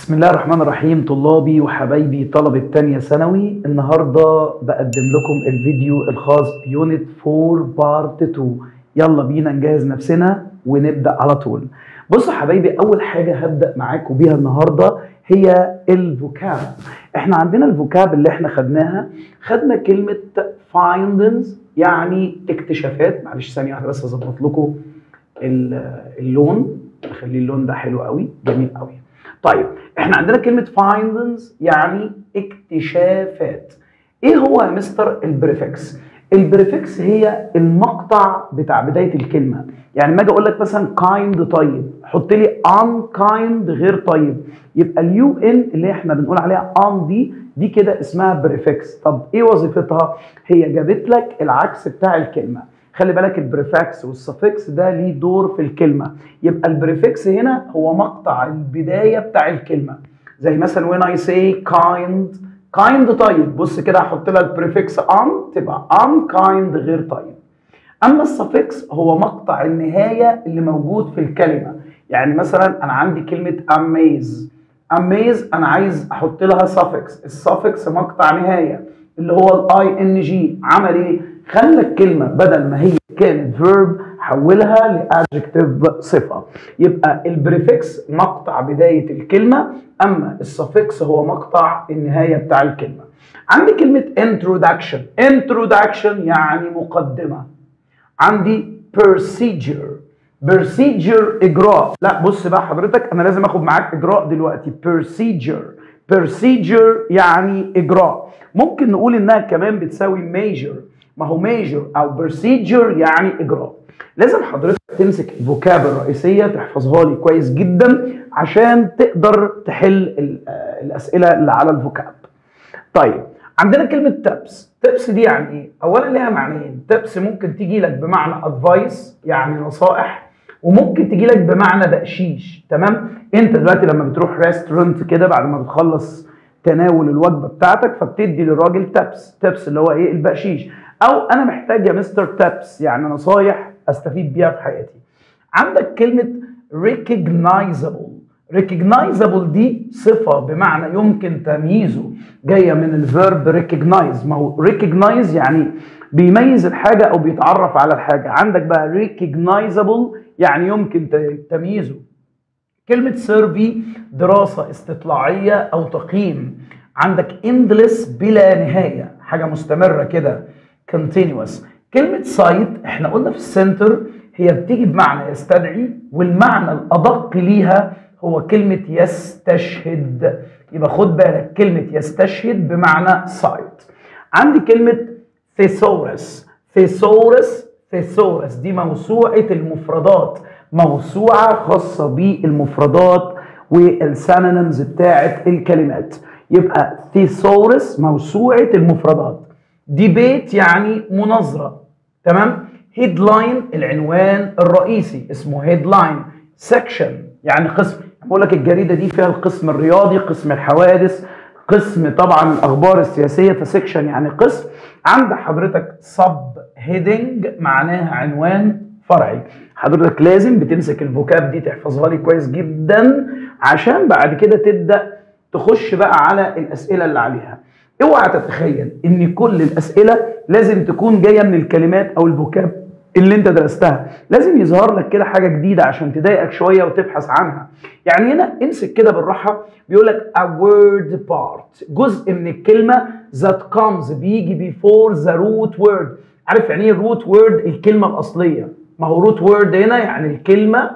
بسم الله الرحمن الرحيم طلابي وحبايبي طلبة تانية ثانوي النهاردة بقدم لكم الفيديو الخاص بيونت 4 بارت 2 يلا بينا نجهز نفسنا ونبدأ على طول بصوا حبايبي أول حاجة هبدأ معاكم بيها النهاردة هي الفوكاب احنا عندنا الفوكاب اللي احنا خدناها خدنا كلمة findings يعني اكتشافات معلش ثانية واحدة بس اظبط لكم اللون اخلي اللون ده حلو قوي جميل قوي طيب احنا عندنا كلمة findings يعني اكتشافات ايه هو يا مستر البريفكس البريفكس هي المقطع بتاع بداية الكلمة يعني ما اجي اقول لك مثلا kind طيب حط لي unkind غير طيب يبقى اليو ان اللي احنا بنقول عليها on دي دي كده اسمها بريفكس طب ايه وظيفتها هي جابت لك العكس بتاع الكلمه خلي بالك البريفكس والسفكس ده ليه دور في الكلمه يبقى البريفكس هنا هو مقطع البدايه بتاع الكلمه زي مثلا when I say kind kind طيب بص كده هحط لها البريفكس on تبقى unkind غير طيب اما السفكس هو مقطع النهايه اللي موجود في الكلمه يعني مثلا انا عندي كلمه amaze amaze انا عايز احط لها suffix السفكس مقطع نهايه اللي هو الاي ان جي عمل ايه خلى الكلمه بدل ما هي كانت فيرب حولها لادجكتيف صفه يبقى البريفكس مقطع بدايه الكلمه اما السفكس هو مقطع النهايه بتاع الكلمه عندي كلمه introduction introduction يعني مقدمه عندي procedure procedure اجراء لا بص بقى حضرتك انا لازم اخد معاك اجراء دلوقتي procedure procedure يعني اجراء ممكن نقول انها كمان بتساوي major ما هو major او procedure يعني اجراء لازم حضرتك تمسك الفوكاب الرئيسيه تحفظها لي كويس جدا عشان تقدر تحل الاسئله اللي على الفوكاب طيب عندنا كلمه تبس تبس دي يعني ايه اولا ليها معنيين تبس ممكن تيجي لك بمعنى ادفايس يعني نصائح وممكن تيجي لك بمعنى بقشيش تمام انت دلوقتي لما بتروح ريستورنت كده بعد ما بتخلص تناول الوجبه بتاعتك فبتدي للراجل تبس تبس اللي هو ايه البقشيش او انا محتاج يا مستر تبس يعني نصايح استفيد بيها في حياتي عندك كلمه recognizable recognizable دي صفه بمعنى يمكن تمييزه جايه من الفيرب recognize ما هو recognize يعني بيميز الحاجه او بيتعرف على الحاجه عندك بقى recognizable يعني يمكن تمييزه كلمة سيرفي دراسة استطلاعية أو تقييم عندك endless بلا نهاية حاجة مستمرة كده continuous كلمة سايت احنا قلنا في السنتر هي بتيجي بمعنى يستدعي والمعنى الأدق ليها هو كلمة يستشهد يبقى خد بالك كلمة يستشهد بمعنى سايت عندي كلمة ثيسورس ثيسورس ثيسورس دي موسوعة المفردات موسوعة خاصة بالمفردات والسانونيمز بتاعة الكلمات يبقى ثيسورس موسوعة المفردات ديبيت يعني مناظرة تمام هيدلاين العنوان الرئيسي اسمه هيدلاين سكشن يعني قسم بقول لك الجريدة دي فيها القسم الرياضي قسم الحوادث قسم طبعا الاخبار السياسيه فسكشن يعني قسم عند حضرتك سب هيدنج معناها عنوان فرعي حضرتك لازم بتمسك الفوكاب دي تحفظها لي كويس جدا عشان بعد كده تبدا تخش بقى على الاسئله اللي عليها اوعى تتخيل ان كل الاسئله لازم تكون جايه من الكلمات او الفوكاب اللي انت درستها لازم يظهر لك كده حاجه جديده عشان تضايقك شويه وتبحث عنها يعني هنا امسك كده بالراحه بيقول لك a word part جزء من الكلمه that comes بيجي before the root word عارف يعني ايه الروت وورد الكلمه الاصليه ما هو روت وورد هنا يعني الكلمه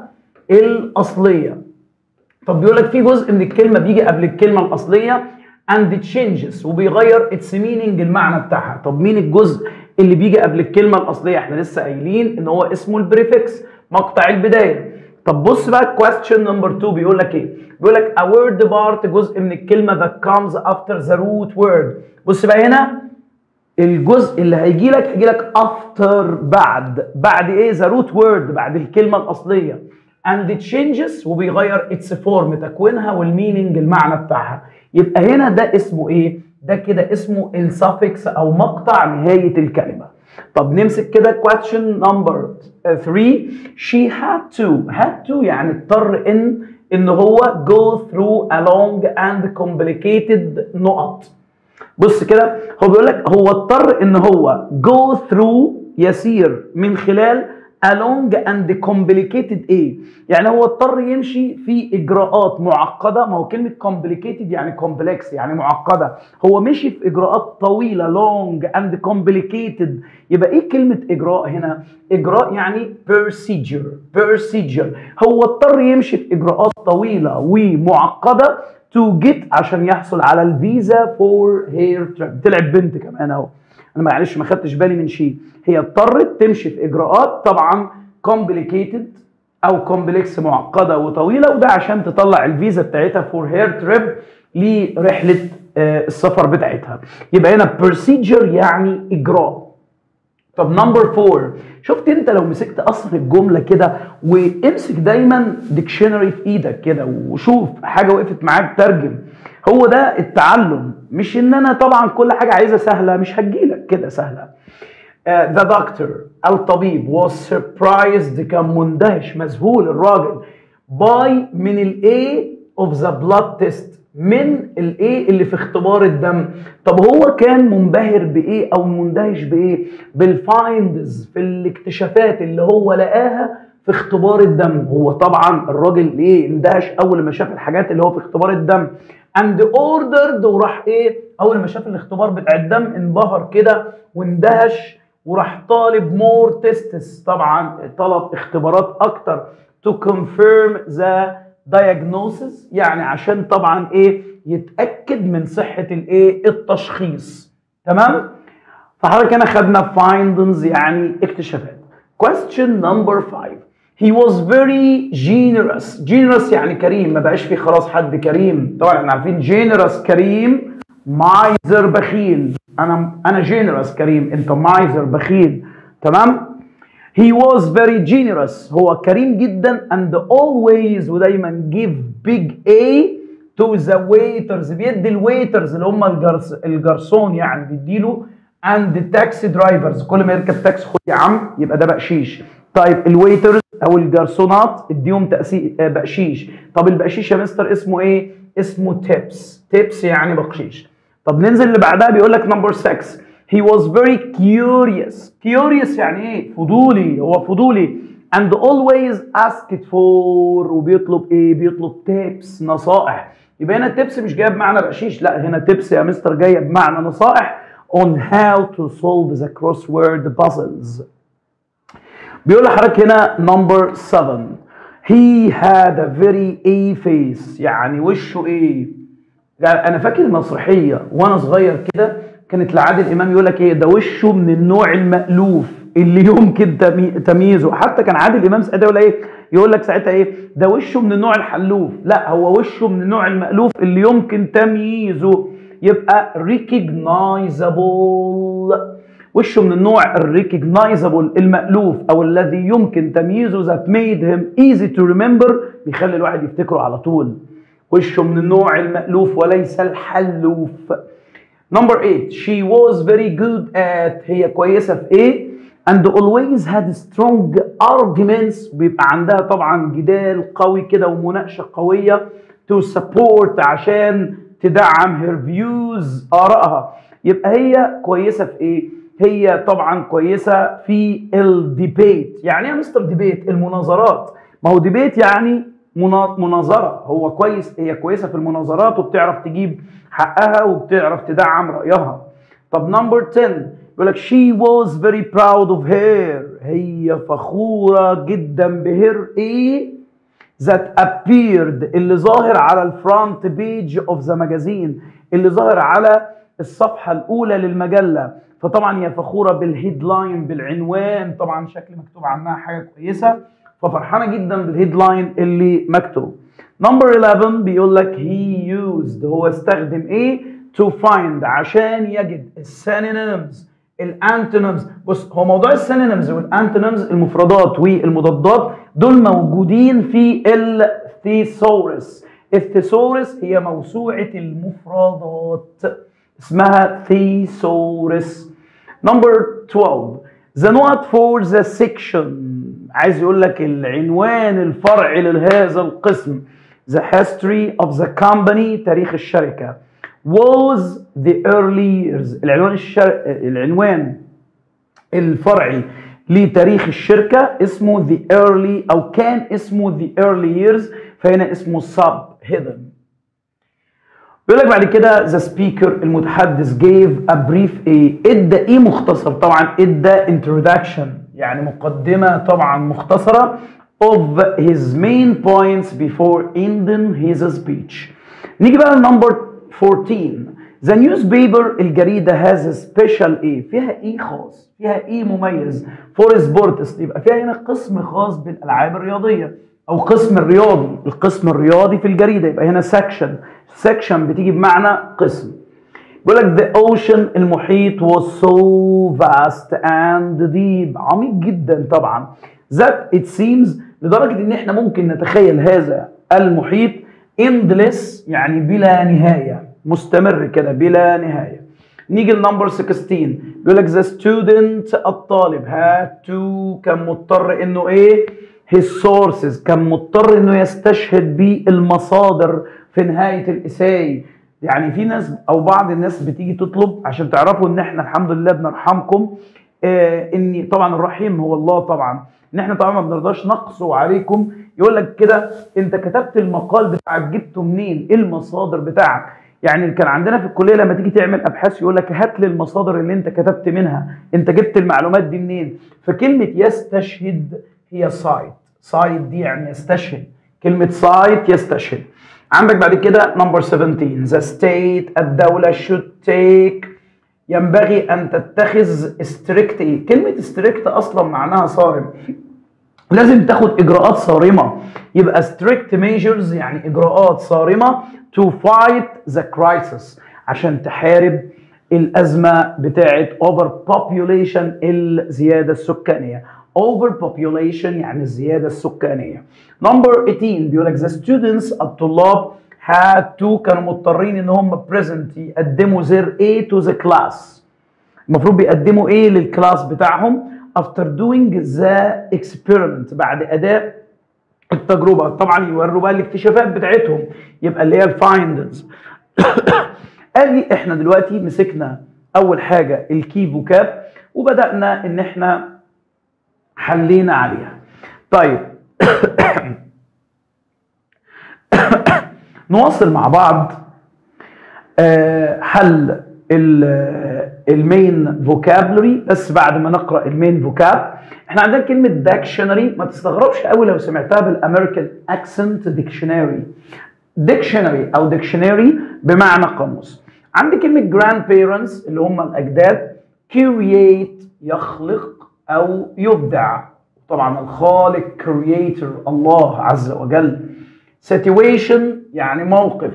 الاصليه طب بيقول لك في جزء من الكلمه بيجي قبل الكلمه الاصليه and it changes وبيغير its meaning المعنى بتاعها طب مين الجزء اللي بيجي قبل الكلمه الاصليه احنا لسه قايلين ان هو اسمه البريفكس مقطع البدايه طب بص بقى question نمبر 2 بيقول لك ايه بيقول لك a word part جزء من الكلمه that comes after the root word بص بقى هنا الجزء اللي هيجي لك هيجي لك after بعد بعد ايه ذا روت وورد بعد الكلمه الاصليه and it changes وبيغير its form تكوينها والميننج المعنى بتاعها يبقى هنا ده اسمه ايه ده كده اسمه السافكس او مقطع نهايه الكلمه طب نمسك كده question number 3 she had to had to يعني اضطر ان ان هو go through a long and complicated نقط بص كده هو بيقول لك هو اضطر ان هو go through يسير من خلال a long and complicated ايه يعني هو اضطر يمشي في اجراءات معقده ما هو كلمه complicated يعني complex يعني معقده هو مشي في اجراءات طويله long and complicated يبقى ايه كلمه اجراء هنا اجراء يعني procedure procedure هو اضطر يمشي في اجراءات طويله ومعقده to get عشان يحصل على الفيزا فور هير تريب تلعب بنت كمان اهو انا معلش ما خدتش بالي من شيء هي اضطرت تمشي في اجراءات طبعا complicated او كومبلكس معقده وطويله وده عشان تطلع الفيزا بتاعتها فور هير تريب لرحله آه، السفر بتاعتها يبقى هنا procedure يعني اجراء طب نمبر فور شفت انت لو مسكت اصل الجمله كده وامسك دايما ديكشنري في ايدك كده وشوف حاجه وقفت معاك ترجم هو ده التعلم مش ان انا طبعا كل حاجه عايزها سهله مش هتجيلك كده سهله ذا دكتور الطبيب was surprised كان مندهش مذهول الراجل باي من الاي اوف ذا بلاد تيست من الايه اللي في اختبار الدم طب هو كان منبهر بايه او مندهش بايه بالفايندز في الاكتشافات اللي هو لقاها في اختبار الدم هو طبعا الراجل ايه اندهش اول ما شاف الحاجات اللي هو في اختبار الدم اند اوردرد وراح ايه اول ما شاف الاختبار بتاع الدم انبهر كده واندهش وراح طالب مور تيستس طبعا طلب اختبارات اكتر to confirm the diagnosis يعني عشان طبعا ايه يتاكد من صحه الايه التشخيص تمام فحضرتك هنا خدنا findings يعني اكتشافات question number 5 he was very generous generous يعني كريم ما بقاش في خلاص حد كريم طبعا احنا عارفين generous كريم مايزر بخيل انا انا generous كريم انت مايزر بخيل تمام He was very generous هو كريم جدا and always ودايما give big A to the waiters بيدي الويترز اللي هم الجرس الجرسون يعني بيديله and the taxi drivers كل ما يركب تاكسي خد يا عم يبقى ده بقشيش طيب الويترز او الجرسونات اديهم تأسي... آه، بقشيش طب البقشيش يا مستر اسمه ايه اسمه تيبس تيبس يعني بقشيش طب ننزل اللي بعدها بيقول لك نمبر 6 he was very curious curious يعني ايه فضولي هو فضولي and always asked for وبيطلب ايه بيطلب tips نصائح يبقى هنا tips مش جايه بمعنى بقشيش لا هنا tips يا مستر جايه بمعنى نصائح on how to solve the crossword puzzles بيقول لحضرتك هنا number 7 he had a very a face يعني وشه ايه يعني انا فاكر مسرحيه وانا صغير كده كانت لعادل امام يقول لك ايه ده وشه من النوع المألوف اللي يمكن تمي- تمييزه حتى كان عادل امام ساعتها يقول ايه يقول لك ساعتها ايه ده وشه من النوع الحلوف لا هو وشه من النوع المألوف اللي يمكن تمييزه يبقى recognizable وشه من النوع الريكوجنايزابل المألوف او الذي يمكن تمييزه that made him easy to remember بيخلي الواحد يفتكره على طول وشه من النوع المألوف وليس الحلوف Number 8 she was very good at هي كويسة في ايه and always had strong arguments بيبقى عندها طبعا جدال قوي كده ومناقشة قوية to support عشان تدعم her views آرائها يبقى هي كويسة في ايه هي طبعا كويسة في الديبيت يعني ايه يا مستر ديبيت المناظرات ما هو ديبيت يعني منا- مناظرة هو كويس هي كويسة في المناظرات وبتعرف تجيب حقها وبتعرف تدعم رأيها طب نمبر 10 يقول لك she was very proud of her هي فخورة جدا بهير ايه that appeared اللي ظاهر على الفرونت بيج اوف ذا ماجازين اللي ظاهر على الصفحة الأولى للمجلة فطبعا هي فخورة بالهيدلاين بالعنوان طبعا شكل مكتوب عنها حاجة كويسة ففرحانة جدا بالهيدلاين اللي مكتوب نمبر 11 بيقول لك he used هو استخدم ايه to find عشان يجد السينونيمز الانتونيمز بص هو موضوع السينونيمز والانتونيمز المفردات والمضادات دول موجودين في الثيسورس الثيسورس هي موسوعة المفردات اسمها ثيسورس نمبر 12 the note for the section عايز يقول لك العنوان الفرعي لهذا القسم the history of the company تاريخ الشركة was the early years العنوان الشر... العنوان الفرعي لتاريخ الشركة اسمه the early أو كان اسمه the early years فهنا اسمه sub hidden بيقول لك بعد كده the speaker المتحدث gave a brief ايه ادى ايه مختصر طبعا ادى introduction يعني مقدمة طبعا مختصرة of his main points before ending his speech نيجي بقى لنمبر 14 The newspaper الجريدة has a special ايه فيها ايه خاص فيها ايه مميز for sports يبقى فيها هنا قسم خاص بالالعاب الرياضية او قسم الرياضي القسم الرياضي في الجريدة يبقى هنا section section بتيجي بمعنى قسم بيقول لك the ocean المحيط was so vast and deep عميق جدا طبعا that it seems لدرجة ان احنا ممكن نتخيل هذا المحيط endless يعني بلا نهاية مستمر كده بلا نهاية نيجي لنمبر 16 بيقول لك the student الطالب had to كان مضطر انه ايه his sources كان مضطر انه يستشهد بالمصادر في نهاية الاساي يعني في ناس او بعض الناس بتيجي تطلب عشان تعرفوا ان احنا الحمد لله بنرحمكم آه ان طبعا الرحيم هو الله طبعا ان احنا طبعا ما بنرضاش نقسو عليكم يقول لك كده انت كتبت المقال بتاعك جبته منين ايه المصادر بتاعك يعني كان عندنا في الكليه لما تيجي تعمل ابحاث يقول لك هات لي المصادر اللي انت كتبت منها انت جبت المعلومات دي منين فكلمه يستشهد هي سايت سايت دي يعني يستشهد كلمه سايت يستشهد عندك بعد كده نمبر 17 ذا ستيت الدوله should take ينبغي ان تتخذ ستريكت ايه كلمه ستريكت اصلا معناها صارم لازم تاخد اجراءات صارمه يبقى strict measures يعني اجراءات صارمه to fight the crisis عشان تحارب الازمه بتاعه over population الزياده السكانيه over population يعني الزياده السكانيه number 18 بيقول لك the students الطلاب had to كانوا مضطرين ان هم present يقدموا their A to the class المفروض بيقدموا ايه للكلاس بتاعهم after doing the experiment بعد اداء التجربه طبعا يوروا بقى الاكتشافات بتاعتهم يبقى اللي هي الفايندنز قال لي احنا دلوقتي مسكنا اول حاجه الكي فوكاب وبدانا ان احنا حلينا عليها طيب نواصل مع بعض حل المين فوكابلري بس بعد ما نقرا المين فوكاب احنا عندنا كلمه ديكشنري ما تستغربش قوي لو سمعتها بالامريكان اكسنت ديكشنري ديكشنري او ديكشنري بمعنى قاموس عندي كلمه جراند بيرنتس اللي هم الاجداد كرييت يخلق او يبدع طبعا الخالق كرييتور الله عز وجل situation يعني موقف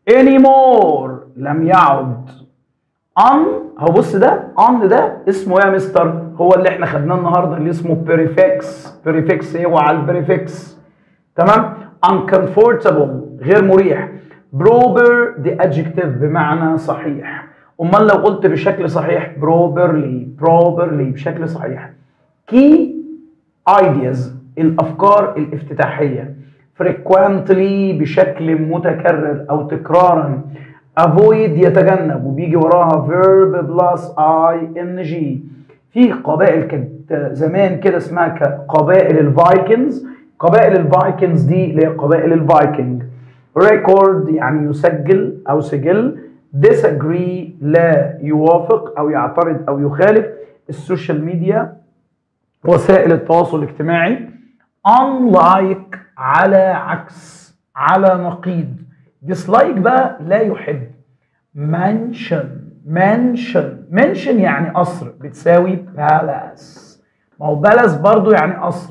anymore لم يعد ان هو بص ده ان ده اسمه ايه يا مستر هو اللي احنا خدناه النهارده اللي اسمه بريفكس بريفكس ايه وعلى البريفكس تمام uncomfortable غير مريح proper دي adjective بمعنى صحيح امال لو قلت بشكل صحيح properly properly بشكل صحيح key ideas الافكار الافتتاحيه frequently بشكل متكرر او تكرارا avoid يتجنب وبيجي وراها verb plus ing في قبائل كانت زمان كده اسمها قبائل الفايكنز قبائل الفايكنز دي اللي هي قبائل الفايكنج ريكورد يعني يسجل او سجل disagree لا يوافق او يعترض او يخالف السوشيال ميديا وسائل التواصل الاجتماعي unlike على عكس على نقيض dislike بقى لا يحب mention mention mention يعني قصر بتساوي palace ما هو بلس برضو يعني قصر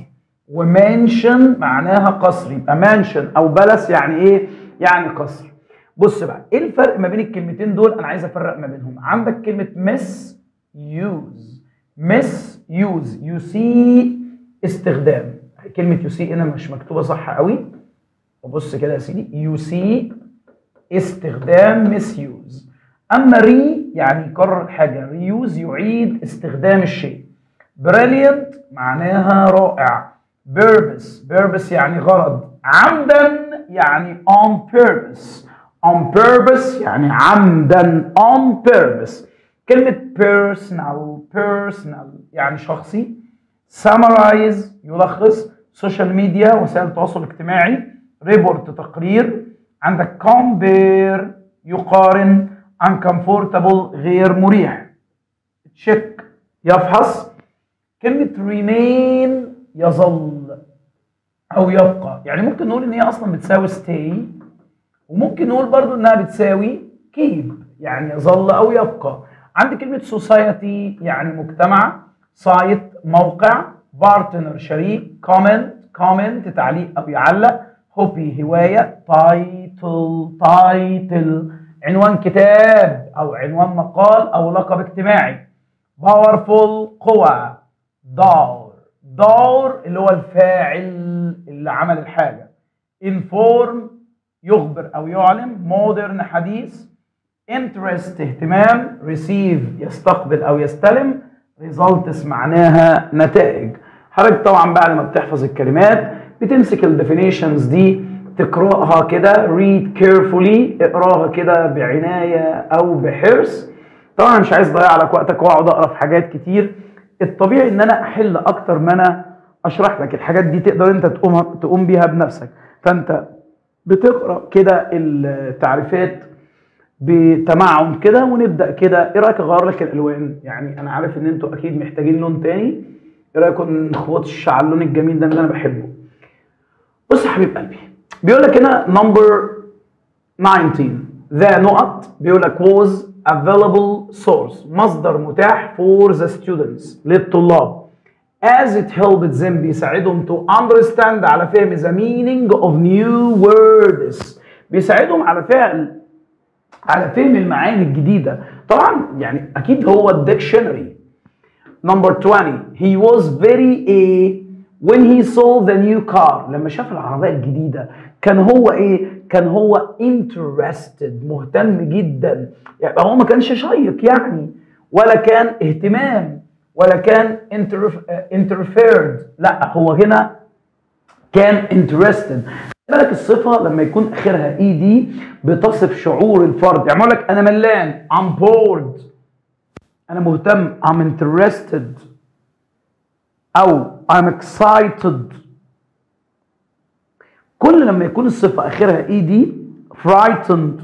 ومنشن معناها قصر يبقى منشن او بلس يعني ايه يعني قصر بص بقى ايه الفرق ما بين الكلمتين دول انا عايز افرق ما بينهم عندك كلمه مس يوز مس يوز يو سي استخدام كلمه يو سي هنا مش مكتوبه صح قوي وبص كده يا سيدي يو سي استخدام مس يوز اما ري يعني يكرر حاجه ريوز يعيد استخدام الشيء بريليانت معناها رائع بيربس بيربس يعني غرض عمدا يعني on purpose on purpose يعني عمدا on purpose كلمة personal personal يعني شخصي summarize يلخص social media وسائل التواصل الاجتماعي report تقرير عندك compare يقارن uncomfortable غير مريح check يفحص كلمة remain يظل أو يبقى يعني ممكن نقول إن هي أصلا بتساوي stay وممكن نقول برضو إنها بتساوي keep يعني يظل أو يبقى عندي كلمة society يعني مجتمع سايت موقع بارتنر شريك كومنت كومنت تعليق أو يعلق هوبي هواية تايتل تايتل عنوان كتاب أو عنوان مقال أو لقب اجتماعي باورفول قوة دور دور اللي هو الفاعل اللي عمل الحاجة انفورم يخبر أو يعلم مودرن حديث interest اهتمام receive يستقبل أو يستلم results معناها نتائج حضرتك طبعا بعد ما بتحفظ الكلمات بتمسك الديفينيشنز دي تقراها كده read carefully اقراها كده بعناية أو بحرص طبعا مش عايز اضيع لك وقتك واقعد اقرا في حاجات كتير الطبيعي ان انا احل اكتر ما انا اشرح لك الحاجات دي تقدر انت تقوم تقوم بيها بنفسك فانت بتقرا كده التعريفات بتمعن كده ونبدا كده ايه رايك اغير لك الالوان يعني انا عارف ان انتوا اكيد محتاجين لون تاني ايه رايكم نخبطش على اللون الجميل ده اللي انا بحبه بص يا حبيب قلبي بيقول لك هنا نمبر 19 ذا نقط بيقول لك was available source مصدر متاح for the students للطلاب as it helped them بيساعدهم to understand على فهم the meaning of new words بيساعدهم على فعل على فهم المعاني الجديدة طبعا يعني أكيد هو الديكشنري number 20 he was very a when he saw the new car لما شاف العربية الجديدة كان هو ايه كان هو interested مهتم جدا يعني هو ما كانش شيق يعني ولا كان اهتمام ولا كان interfered لا هو هنا كان interested بالك الصفة لما يكون آخرها اي دي بتصف شعور الفرد يعني لك أنا ملان I'm bored أنا مهتم I'm interested أو I'm excited كل لما يكون الصفة آخرها اي دي frightened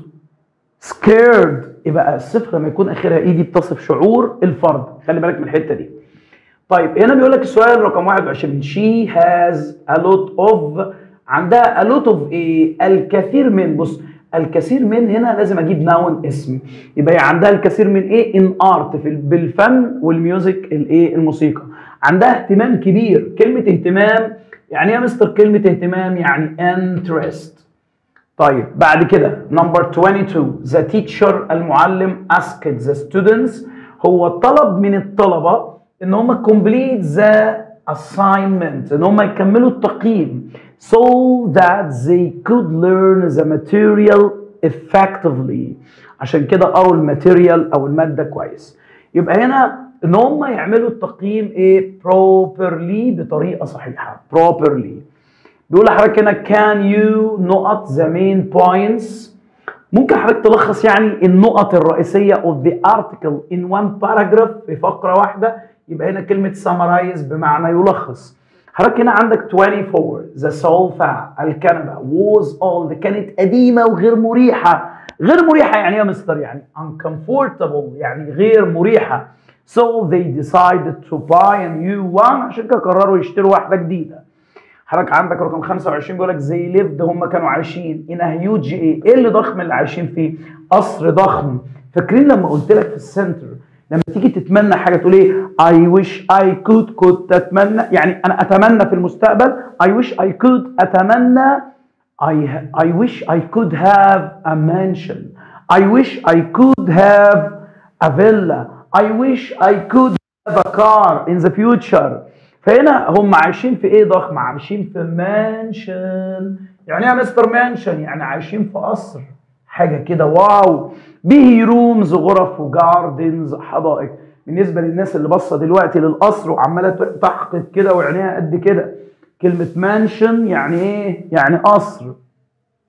scared يبقى الصفة لما يكون آخرها اي دي بتصف شعور الفرد خلي بالك من الحتة دي طيب هنا بيقول لك السؤال رقم 21 she has a lot of عندها a lot of ايه الكثير من بص الكثير من هنا لازم اجيب ناون اسم يبقى هي عندها الكثير من ايه ان ارت في بالفن والميوزك الايه الموسيقى عندها اهتمام كبير كلمه اهتمام يعني ايه يا مستر كلمه اهتمام يعني interest طيب بعد كده نمبر 22 the teacher المعلم asked the students هو طلب من الطلبه ان هم complete the assignment ان هم يكملوا التقييم so that they could learn the material effectively عشان كده قروا الماتيريال او الماده كويس يبقى هنا ان هم يعملوا التقييم ايه properly بطريقه صحيحه properly بيقول لحضرتك هنا can you نقط the main points ممكن حضرتك تلخص يعني النقط الرئيسيه of the article in one paragraph في فقره واحده يبقى هنا كلمه summarize بمعنى يلخص حضرتك هنا عندك 24 ذا sofa الكنبه was old كانت قديمه وغير مريحه غير مريحه يعني ايه يا مستر يعني uncomfortable يعني غير مريحه so they decided to buy a new one عشان كده قرروا يشتروا واحده جديده حضرتك عندك رقم 25 بيقول لك زي lived هم كانوا عايشين in a huge ايه ايه اللي ضخم اللي عايشين فيه قصر ضخم فاكرين لما قلت لك في السنتر لما تيجي تتمنى حاجه تقول ايه I wish I could كنت اتمنى يعني انا اتمنى في المستقبل I wish I could اتمنى I I wish I could have a mansion I wish I could have a villa I wish I could have a car in the future فهنا هم عايشين في ايه ضخم عايشين في مانشن يعني ايه يا مستر مانشن يعني عايشين في قصر حاجه كده واو به رومز غرف وجاردنز حدائق بالنسبه للناس اللي باصه دلوقتي للقصر وعماله تحقق كده وعينيها قد كده كلمه مانشن يعني ايه يعني قصر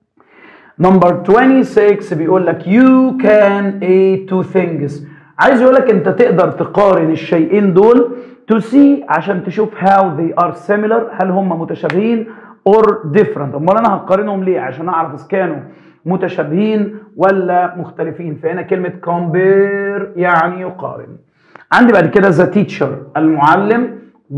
نمبر 26 بيقول لك you can a two things عايز يقول لك انت تقدر تقارن الشيئين دول to see عشان تشوف how they are similar هل هم متشابهين or different امال انا هقارنهم ليه عشان اعرف اذا كانوا متشابهين ولا مختلفين فهنا كلمه compare يعني يقارن عندي بعد كده the teacher المعلم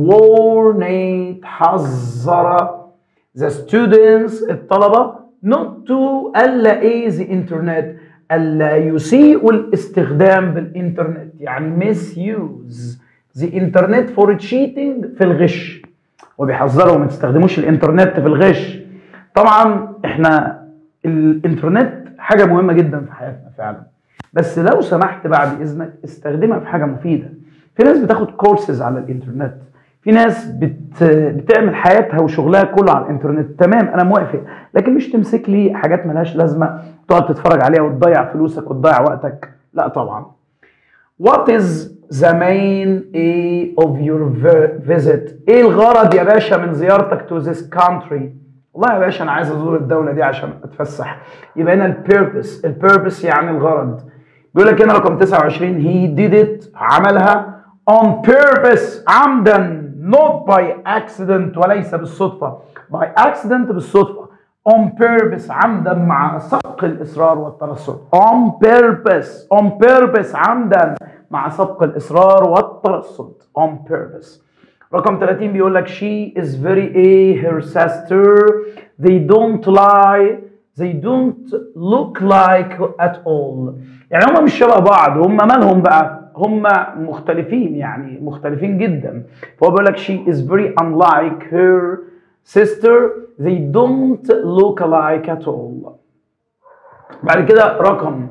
warned حذر the students الطلبه not to الا ايه the internet الا يسيئوا الاستخدام بالانترنت يعني misuse the internet for cheating في الغش وبيحذروا ما تستخدموش الانترنت في الغش طبعا احنا الانترنت حاجه مهمه جدا في حياتنا فعلا بس لو سمحت بعد اذنك استخدمها في حاجه مفيده في ناس بتاخد كورسز على الانترنت في ناس بت... بتعمل حياتها وشغلها كله على الانترنت تمام انا موافق لكن مش تمسك لي حاجات ملهاش لازمه تقعد تتفرج عليها وتضيع فلوسك وتضيع وقتك لا طبعا What is the main aim of your visit؟ ايه الغرض يا باشا من زيارتك to this country؟ والله يا باشا انا عايز ازور الدوله دي عشان اتفسح يبقى هنا البيربس البيربس يعني الغرض بيقول لك هنا رقم 29 he did it عملها on purpose عمدا not by accident وليس بالصدفه by accident بالصدفه on purpose عمدا مع سبق الاصرار والترصد on purpose on purpose عمدا مع سبق الاصرار والترصد on purpose رقم 30 بيقول لك she is very a her sister they don't lie they don't look like at all يعني هم مش شبه بعض هم مالهم بقى هم مختلفين يعني مختلفين جدا فهو بيقول لك she is very unlike her sister they don't look alike at all بعد كده رقم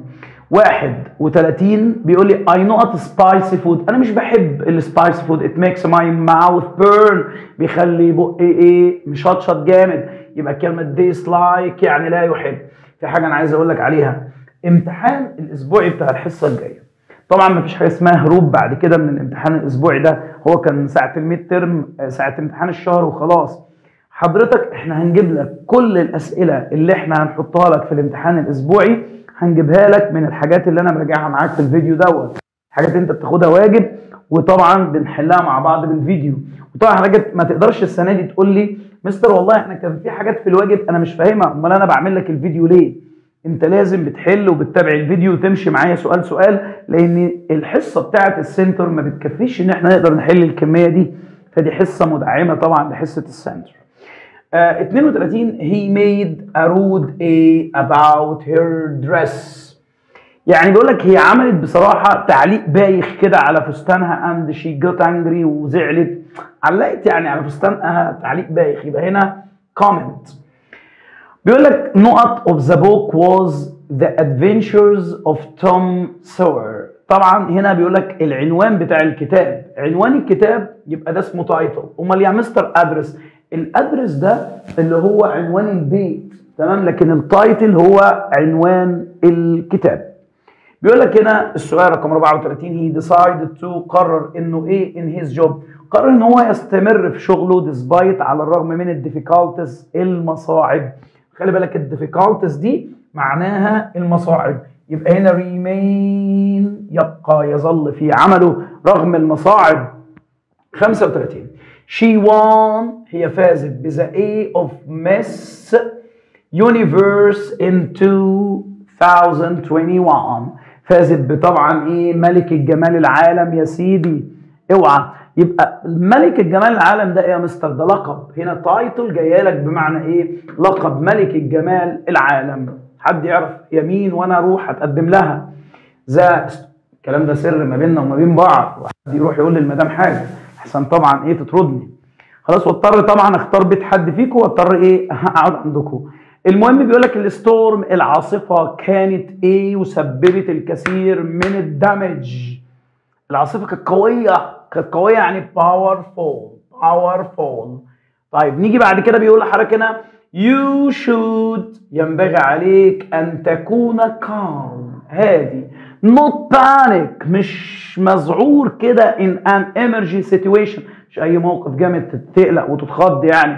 31 بيقول لي I not spicy food انا مش بحب السبايسي فود it makes my mouth burn بيخلي بقي ايه مشطشط جامد يبقى كلمه dislike يعني لا يحب في حاجه انا عايز اقول لك عليها امتحان الاسبوعي بتاع الحصه الجايه طبعا ما فيش حاجه اسمها هروب بعد كده من الامتحان الاسبوعي ده هو كان ساعه الميد ترم ساعه امتحان الشهر وخلاص حضرتك احنا هنجيب لك كل الاسئله اللي احنا هنحطها لك في الامتحان الاسبوعي هنجيبها لك من الحاجات اللي انا براجعها معاك في الفيديو دوت حاجات انت بتاخدها واجب وطبعا بنحلها مع بعض بالفيديو وطبعا حاجات ما تقدرش السنه دي تقول لي مستر والله احنا كان في حاجات في الواجب انا مش فاهمها امال انا بعمل لك الفيديو ليه انت لازم بتحل وبتتابع الفيديو وتمشي معايا سؤال سؤال لان الحصه بتاعه السنتر ما بتكفيش ان احنا نقدر نحل الكميه دي فدي حصه مدعمه طبعا لحصه السنتر Uh, 32 he made a rude a about her dress يعني بيقول لك هي عملت بصراحة تعليق بايخ كده على فستانها and she got angry وزعلت علقت يعني على فستانها تعليق بايخ يبقى هنا comment بيقول لك نقط of the book was the adventures of Tom Sawyer طبعا هنا بيقول لك العنوان بتاع الكتاب عنوان الكتاب يبقى ده اسمه تايتل امال يا مستر ادرس الادرس ده اللي هو عنوان البيت تمام لكن التايتل هو عنوان الكتاب بيقول لك هنا السؤال رقم 34 هي decided to قرر انه ايه in his job قرر ان هو يستمر في شغله despite على الرغم من الديفيكالتيز المصاعب خلي بالك الديفيكالتيز دي معناها المصاعب يبقى هنا remain يبقى يظل في عمله رغم المصاعب 35 she won هي فازت بذا A of Miss Universe in 2021 فازت بطبعا ايه ملك الجمال العالم يا سيدي اوعى يبقى ملك الجمال العالم ده ايه يا مستر ده لقب هنا تايتل جايه لك بمعنى ايه لقب ملك الجمال العالم حد يعرف يمين وانا اروح اتقدم لها ذا الكلام ده سر ما بيننا وما بين بعض وحد يروح يقول للمدام حاجه احسن طبعا ايه تطردني خلاص واضطر طبعا اختار بيت حد فيكم واضطر ايه اقعد عندكم المهم بيقول لك الستورم العاصفه كانت ايه وسببت الكثير من الدمج العاصفه كانت قويه كانت قويه يعني باورفول باورفول طيب نيجي بعد كده بيقول لحضرتك هنا you should ينبغي عليك ان تكون calm هادي not panic مش مذعور كده in an emergency situation مش اي موقف جامد تقلق وتتخض يعني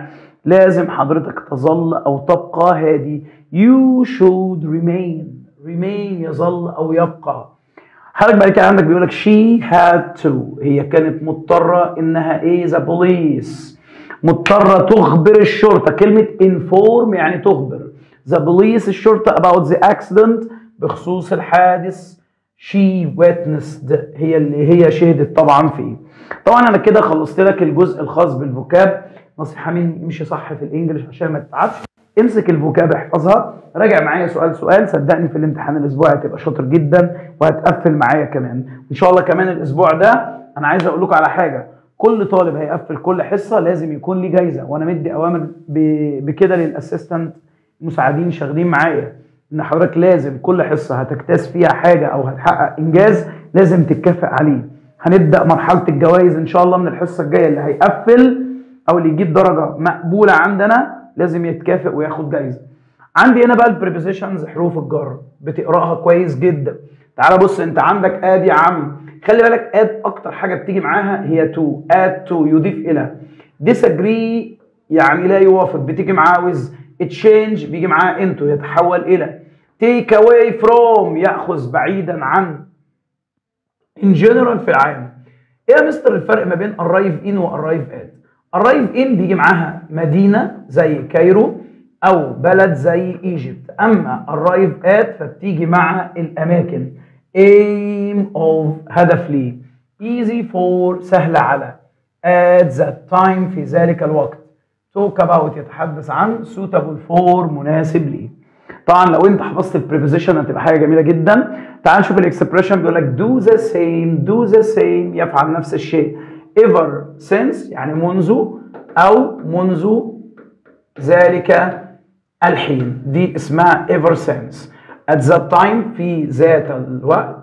لازم حضرتك تظل او تبقى هادي you should remain remain يظل او يبقى حضرتك بعد كده عندك بيقول لك she had to هي كانت مضطره انها ايه the police مضطره تخبر الشرطه كلمه inform يعني تخبر the police الشرطه about the accident بخصوص الحادث she witnessed هي اللي هي شهدت طبعا فيه طبعا انا كده خلصت لك الجزء الخاص بالفوكاب نصيحه مني امشي صح في الانجليش عشان ما تتعبش امسك الفوكاب احفظها راجع معايا سؤال سؤال صدقني في الامتحان الاسبوع هتبقى شاطر جدا وهتقفل معايا كمان وان شاء الله كمان الاسبوع ده انا عايز اقول لكم على حاجه كل طالب هيقفل كل حصه لازم يكون ليه جايزه وانا مدي اوامر ب- بكده للاسيستنت المساعدين شغالين معايا ان حضرتك لازم كل حصه هتجتاز فيها حاجه او هتحقق انجاز لازم تتكافئ عليه هنبدا مرحله الجوائز ان شاء الله من الحصه الجايه اللي هيقفل او اللي يجيب درجه مقبوله عندنا لازم يتكافئ وياخد جايزه عندي هنا بقى البريبوزيشنز حروف الجر بتقراها كويس جدا تعال بص انت عندك اد يا عم خلي بالك اد اكتر حاجه بتيجي معاها هي تو اد تو يضيف الى disagree يعني لا يوافق بتيجي معاه with تشينج بيجي معاه انتو يتحول الى take away from ياخذ بعيدا عن in general في العام ايه يا مستر الفرق ما بين arrive in و arrive at arrive in بيجي معاها مدينة زي كايرو او بلد زي ايجيبت اما arrive at فبتيجي مع الاماكن aim of هدف ليه easy for سهل على at that time في ذلك الوقت talk about يتحدث عن suitable for مناسب ليه طبعا لو انت حفظت البريبوزيشن هتبقى حاجه جميله جدا تعال نشوف الاكسبريشن بيقول لك do the same do the same يفعل نفس الشيء ever since يعني منذ او منذ ذلك الحين دي اسمها ever since at that time في ذات الوقت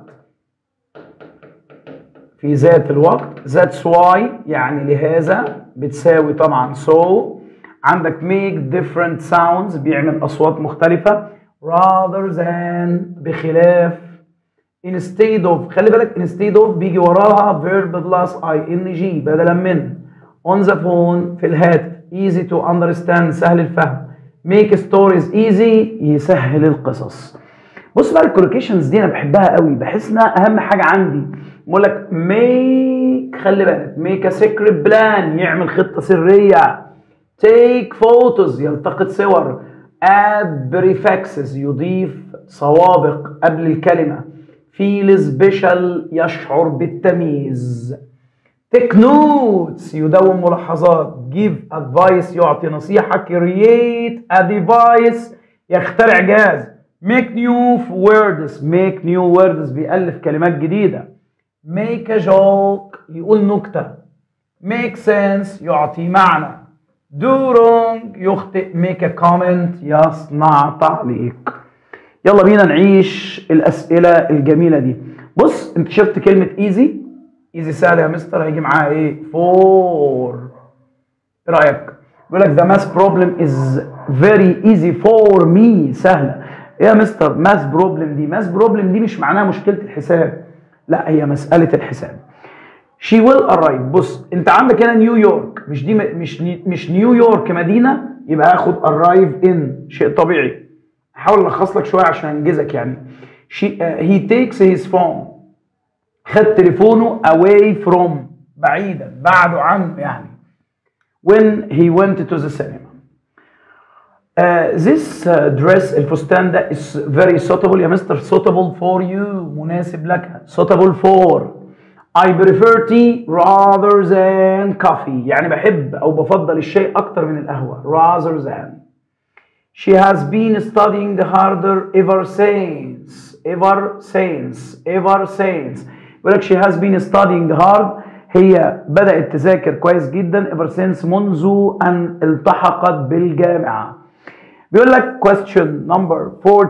في ذات الوقت that's why يعني لهذا بتساوي طبعا so عندك make different sounds بيعمل أصوات مختلفة rather than بخلاف instead of خلي بالك instead of بيجي وراها verb plus ing بدلا من on the phone في الهاتف easy to understand سهل الفهم make stories easy يسهل القصص بص بقى الكولوكيشنز دي انا بحبها قوي بحس انها اهم حاجه عندي بقول لك make خلي بالك make a secret plan يعمل خطه سريه take photos يلتقط صور add prefixes يضيف سوابق قبل الكلمه feel special يشعر بالتمييز take notes يدون ملاحظات give advice يعطي نصيحة create a device يخترع جهاز make new words make new words بيألف كلمات جديدة make a joke يقول نكتة make sense يعطي معنى do wrong يخطئ make a comment يصنع تعليق يلا بينا نعيش الأسئلة الجميلة دي بص انت شفت كلمة easy ايزي سهل يا مستر هيجي معاها ايه؟ فور ايه رايك؟ بيقول لك the math problem is very easy for me سهله ايه يا مستر ماث بروبلم دي ماث بروبلم دي مش معناها مشكله الحساب لا هي مساله الحساب she will arrive بص انت عندك هنا نيويورك مش دي مش مش نيويورك مدينه يبقى اخد arrive in شيء طبيعي احاول الخص لك شويه عشان انجزك يعني she, uh, he takes his phone خد تليفونه away from بعيدا بعده عنه يعني when he went to the cinema uh, this uh, dress الفستان ده is very suitable يا مستر suitable for you مناسب لك suitable for I prefer tea rather than coffee يعني بحب أو بفضل الشيء أكتر من القهوة rather than She has been studying harder ever since ever since ever since يقول لك she has been studying hard هي بدأت تذاكر كويس جدا ever since منذ أن التحقت بالجامعة بيقول لك question number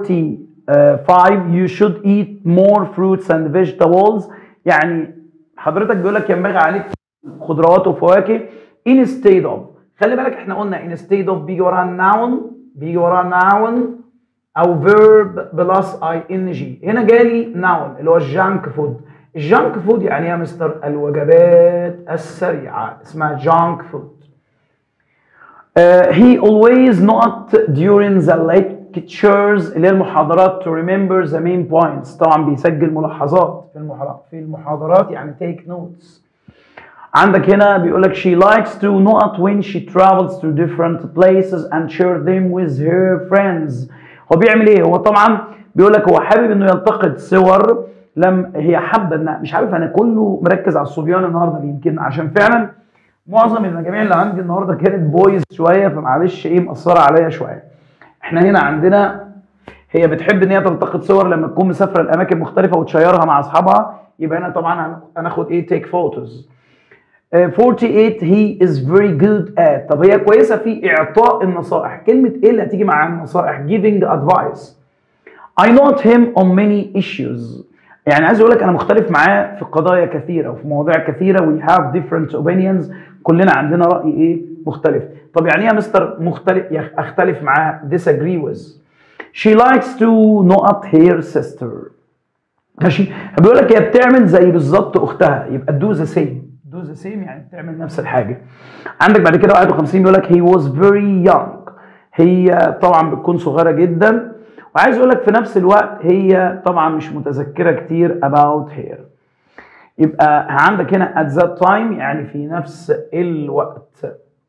45 you should eat more fruits and vegetables يعني حضرتك بيقول لك ينبغي عليك خضروات وفواكه instead of خلي بالك احنا قلنا instead of بيجي وراها noun بيجي وراها noun او verb بلس اي ان جي هنا جالي noun اللي هو الجانك فود الجانك فود يعني ايه يا مستر الوجبات السريعه اسمها جانك فود Uh, he always not during the lectures اللي هي المحاضرات to remember the main points طبعا بيسجل ملاحظات في المحاضرات في المحاضرات يعني take notes عندك هنا بيقول لك she likes to not when she travels to different places and share them with her friends هو بيعمل ايه هو طبعا بيقول لك هو حابب انه يلتقط صور لم هي حابه ان مش عارف انا كله مركز على الصبيان النهارده يمكن عشان فعلا معظم المجاميع اللي عندي النهارده كانت بويز شويه فمعلش ايه مأثره عليا شويه احنا هنا عندنا هي بتحب ان هي تلتقط صور لما تكون مسافره لاماكن مختلفه وتشيرها مع اصحابها يبقى هنا طبعا هناخد ايه تيك فوتوز 48 he is very good at طب هي كويسه في اعطاء النصائح كلمه ايه اللي هتيجي مع النصائح giving advice I not him on many issues يعني عايز اقول لك انا مختلف معاه في قضايا كثيره وفي مواضيع كثيره we have different opinions كلنا عندنا راي ايه مختلف طب يعني ايه يا مستر مختلف يا أخ- اختلف معاه disagree with she likes to not her sister ماشي بيقول لك هي بتعمل زي بالظبط اختها يبقى do the same do the same يعني بتعمل نفس الحاجه عندك بعد كده 51 بيقول لك he was very young هي طبعا بتكون صغيره جدا وعايز اقول لك في نفس الوقت هي طبعا مش متذكره كتير about her يبقى عندك هنا at that time يعني في نفس الوقت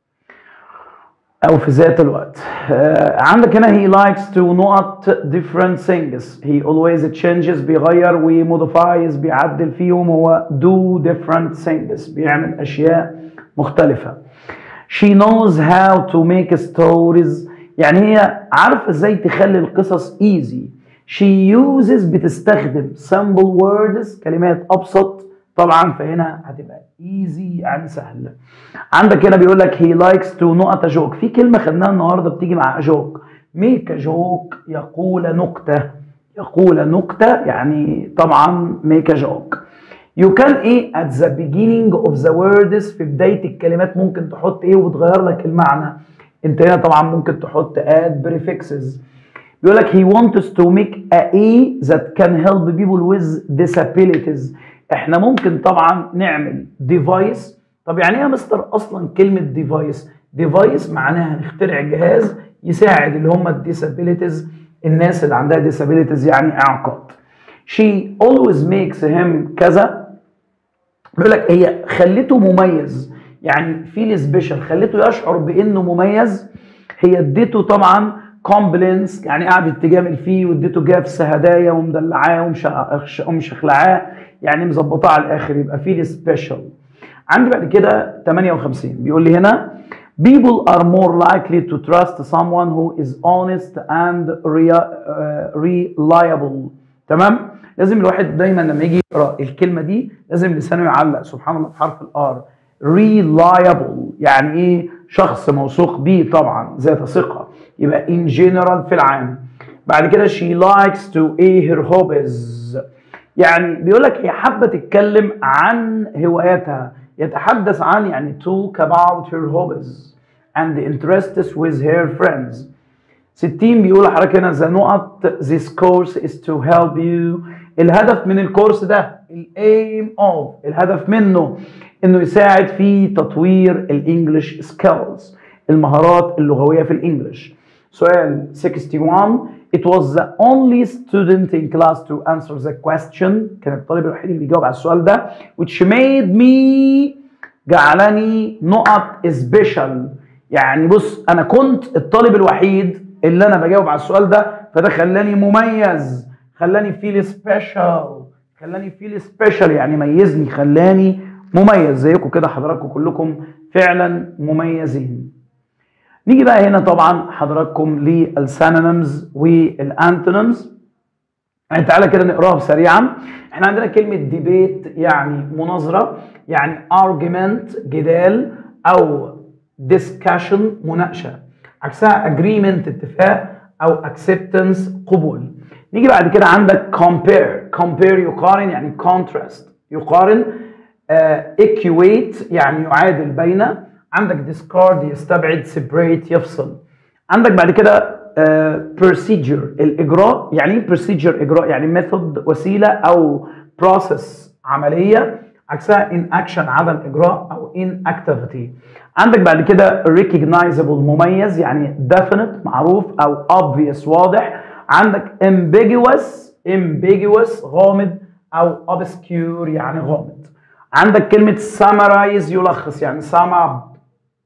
او في ذات الوقت آه، عندك هنا he likes to not different things he always changes بيغير وموديفايز بيعدل فيهم هو do different things بيعمل اشياء مختلفة she knows how to make stories يعني هي عارفة ازاي تخلي القصص easy she uses بتستخدم simple words كلمات ابسط طبعا فهنا هتبقى easy يعني سهل عندك هنا بيقول لك he likes to نقط جوك في كلمة خدناها النهاردة بتيجي مع جوك make a joke يقول نكتة يقول نكتة يعني طبعا make a joke you can ايه at the beginning of the words في بداية الكلمات ممكن تحط ايه وتغير لك المعنى انت هنا طبعا ممكن تحط add prefixes بيقول لك he wants to make a A that can help people with disabilities احنا ممكن طبعا نعمل device طب يعني ايه يا مستر اصلا كلمه device device معناها نخترع جهاز يساعد اللي هم الديسابيليتيز الناس اللي عندها disabilities يعني اعاقات she always makes him كذا بيقول لك هي خلته مميز يعني فيل سبيشال خلته يشعر بانه مميز هي اديته طبعا كومبلينس يعني قعدت تجامل فيه واديته جافس هدايا ومدلعاه ومش- ومشخلعاه يعني مظبطاه على الاخر يبقى فيل سبيشال عندي بعد كده 58 بيقول لي هنا people are more likely to trust someone who is honest and rea- uh, reliable تمام لازم الواحد دايما لما يجي يقرا الكلمه دي لازم لسانه يعلق سبحان الله في حرف الار reliable يعني ايه شخص موثوق بيه طبعا ذات ثقه يبقى in general في العام بعد كده she likes to ايه her hobbies يعني بيقول لك هي حابه تتكلم عن هواياتها يتحدث عن يعني talk about her hobbies and interests with her friends 60 بيقول لحضرتك هنا the نقط this course is to help you الهدف من الكورس ده الايم اوف الهدف منه انه يساعد في تطوير الانجليش سكيلز المهارات اللغويه في الانجليش سؤال 61 It was the only student in class to answer the question كان الطالب الوحيد اللي بيجاوب على السؤال ده which made me جعلني نقط special يعني بص انا كنت الطالب الوحيد اللي انا بجاوب على السؤال ده فده خلاني مميز خلاني فيل سبيشال خلاني فيل سبيشال يعني ميزني خلاني مميز زيكم كده حضراتكم كلكم فعلا مميزين نيجي بقى هنا طبعا حضراتكم للسينونيمز والانتونيمز يعني تعالى كده نقراها سريعا احنا عندنا كلمة ديبيت يعني مناظرة يعني argument جدال او discussion مناقشة عكسها agreement اتفاق او acceptance قبول نيجي بعد كده عندك compare compare يقارن يعني contrast يقارن آه equate يعني يعادل بين عندك discard يستبعد separate يفصل عندك بعد كده آه procedure الاجراء يعني ايه procedure اجراء يعني method وسيله او process عمليه عكسها in action عدم اجراء او in activity عندك بعد كده recognizable مميز يعني definite معروف او obvious واضح عندك ambiguous ambiguous غامض او obscure يعني غامض عندك كلمة summarize يلخص يعني sum up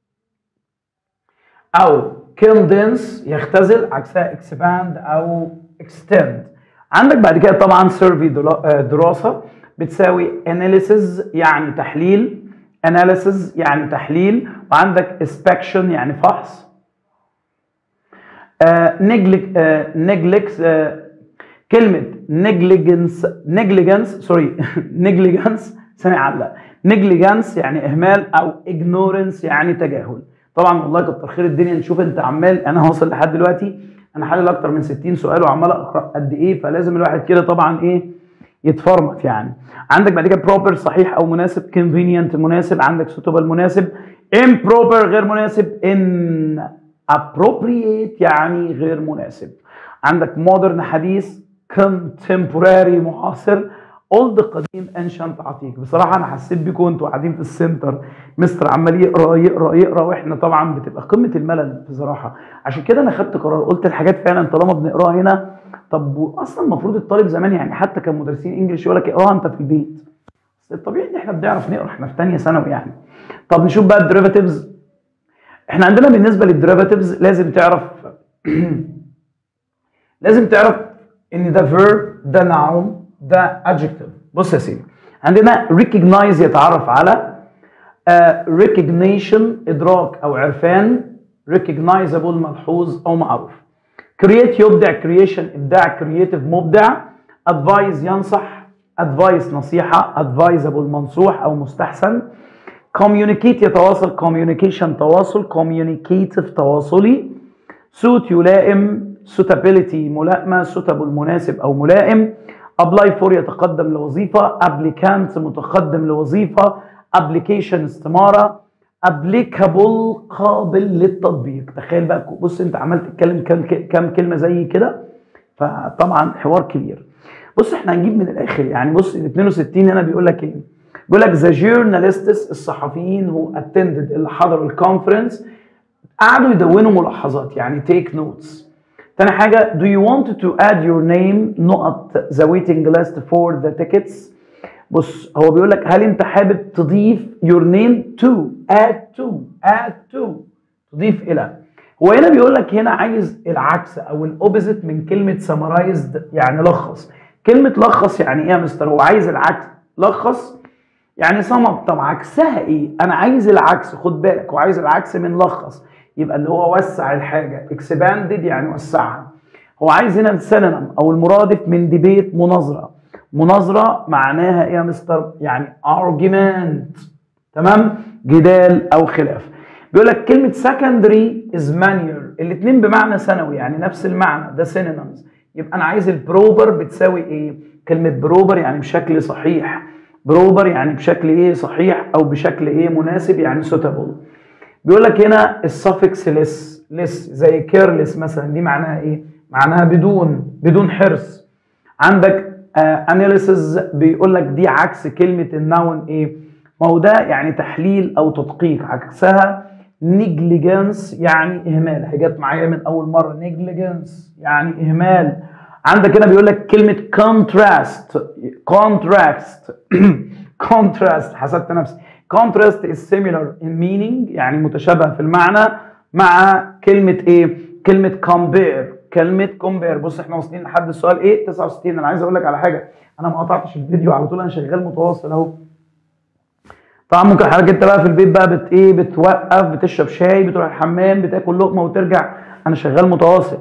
او condense يختزل عكسها expand او extend عندك بعد كده طبعا survey دراسة بتساوي analysis يعني تحليل analysis يعني تحليل وعندك inspection يعني فحص neglect neglect كلمة negligence negligence سوري negligence ثانية علق negligence يعني إهمال أو ignorance يعني تجاهل طبعا والله كتر خير الدنيا نشوف أنت عمال أنا واصل لحد دلوقتي أنا حلل أكتر من 60 سؤال وعمال أقرأ قد إيه فلازم الواحد كده طبعا إيه يتفرمط يعني عندك بعد كده proper صحيح أو مناسب convenient مناسب عندك suitable مناسب improper غير مناسب inappropriate يعني غير مناسب عندك modern حديث contemporary معاصر اولد قديم انشنت عتيق بصراحه انا حسيت بيكم انتوا قاعدين في السنتر مستر عمال يقرا يقرا يقرا واحنا طبعا بتبقى قمه الملل بصراحه عشان كده انا خدت قرار قلت الحاجات فعلا طالما بنقراها هنا طب اصلا المفروض الطالب زمان يعني حتى كان مدرسين انجلش يقول لك اقراها انت في البيت بس الطبيعي ان احنا بنعرف نقرا احنا في ثانيه ثانوي يعني طب نشوف بقى الديريفاتيفز احنا عندنا بالنسبه للديريفاتيفز لازم تعرف لازم تعرف ان ده فيرب ده ناون ده adjective بص يا سيدي عندنا recognize يتعرف على uh, recognition ادراك او عرفان recognizable ملحوظ او معروف create يبدع creation ابداع creative مبدع advise ينصح advice نصيحه advisable منصوح او مستحسن communicate يتواصل communication تواصل communicative تواصلي suit يلائم suitability ملائمه suitable مناسب او ملائم ابلاي فور يتقدم لوظيفه ابليكانت متقدم لوظيفه ابلكيشن استماره ابليكابل قابل للتطبيق تخيل بقى بص انت عمال تتكلم كام كام كلمه زي كده فطبعا حوار كبير بص احنا هنجيب من الاخر يعني بص ال 62 هنا بيقول لك ايه بيقول لك ذا جورناليستس الصحفيين هو اتندد اللي حضروا الكونفرنس قعدوا يدونوا ملاحظات يعني تيك نوتس تاني حاجة do you want to add your name نقط the waiting list for the tickets بص هو بيقول لك هل انت حابب تضيف your name to add to add to تضيف الى هو هنا بيقول لك هنا عايز العكس او الاوبزيت من كلمة summarized يعني لخص كلمة لخص يعني ايه يا مستر هو عايز العكس لخص يعني صمم طب عكسها ايه انا عايز العكس خد بالك وعايز العكس من لخص يبقى اللي هو وسع الحاجة expanded يعني وسعها هو عايز هنا السينونيم او المرادف من ديبيت مناظرة مناظرة معناها ايه يا مستر يعني argument تمام جدال او خلاف بيقول لك كلمة secondary is manual الاثنين بمعنى ثانوي يعني نفس المعنى ده synonyms يبقى انا عايز البروبر بتساوي ايه كلمة بروبر يعني بشكل صحيح بروبر يعني بشكل ايه صحيح او بشكل ايه مناسب يعني suitable بيقول لك هنا السفكس لس لس زي كيرلس مثلا دي معناها ايه معناها بدون بدون حرص عندك اناليسز آه بيقول لك دي عكس كلمه النون ايه ما هو ده يعني تحليل او تدقيق عكسها نيجليجنس يعني اهمال هي جت معايا من اول مره نيجليجنس يعني اهمال عندك هنا بيقول لك كلمه كونتراست كونتراست كونتراست حسبت نفسي contrast is similar in meaning يعني متشابه في المعنى مع كلمة ايه؟ كلمة compare كلمة compare بص احنا واصلين لحد السؤال ايه؟ 69 انا عايز اقول لك على حاجة انا ما قطعتش الفيديو على طول انا شغال متواصل اهو طبعا ممكن حضرتك انت بقى في البيت بقى بت ايه بتوقف بتشرب شاي بتروح الحمام بتاكل لقمه وترجع انا شغال متواصل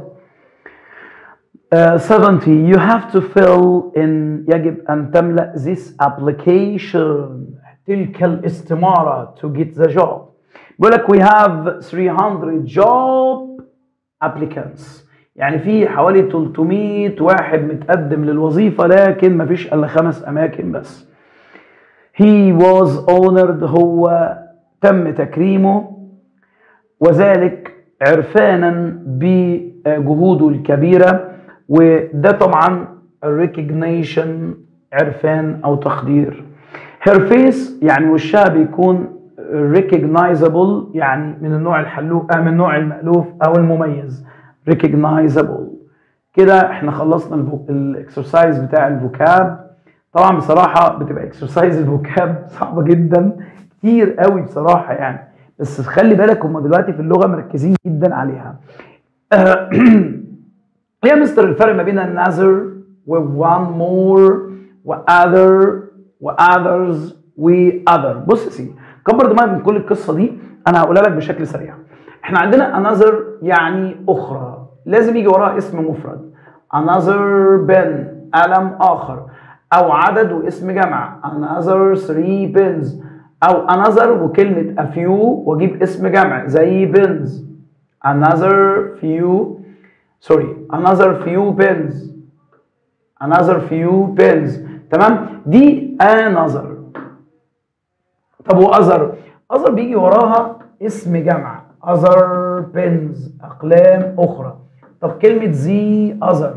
Uh, 70 you have to fill in يجب أن تملأ this application تلك الاستمارة to get the job بيقول لك we have 300 job applicants يعني في حوالي 300 واحد متقدم للوظيفة لكن ما فيش إلا خمس أماكن بس he was honored هو تم تكريمه وذلك عرفانا بجهوده الكبيرة وده طبعا recognition عرفان أو تقدير her face يعني وشها بيكون recognizable يعني من النوع الحلوف آه من النوع المألوف او المميز recognizable كده احنا خلصنا الاكسرسايز بتاع الفوكاب طبعا بصراحه بتبقى اكسرسايز الفوكاب صعبه جدا كتير قوي بصراحه يعني بس خلي بالك هم دلوقتي في اللغه مركزين جدا عليها ايه يا مستر الفرق ما بين another و one more و other و others و other بص يا سيدي كبر دماغك من كل القصه دي انا هقولها لك بشكل سريع احنا عندنا another يعني اخرى لازم يجي وراها اسم مفرد another pen قلم اخر او عدد واسم جمع another three pens او another وكلمه a few واجيب اسم جمع زي pens another few sorry another few pens another few pens تمام دي another طب واذر اذر بيجي وراها اسم جمع other pens اقلام اخرى طب كلمه ذي other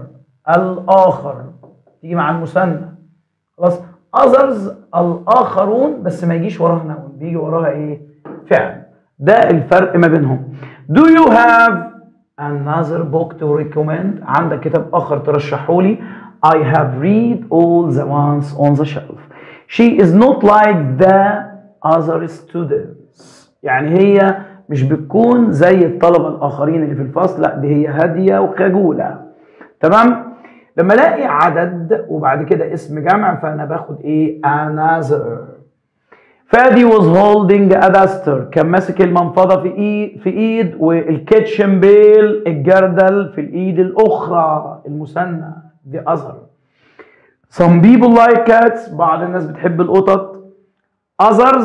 الاخر تيجي مع المثنى خلاص others الاخرون بس ما يجيش وراها نون بيجي وراها ايه فعل ده الفرق ما بينهم do you have another book to recommend عندك كتاب اخر ترشحه لي I have read all the ones on the shelf she is not like the other students يعني هي مش بتكون زي الطلبة الآخرين اللي في الفصل لا دي هي هادية وخجولة تمام لما الاقي عدد وبعد كده اسم جمع فانا باخد ايه another فادي was holding a duster كان ماسك المنفضه في ايد في ايد والكيتشن بيل الجردل في الايد الاخرى المثنى دي other some people like cats بعض الناس بتحب القطط others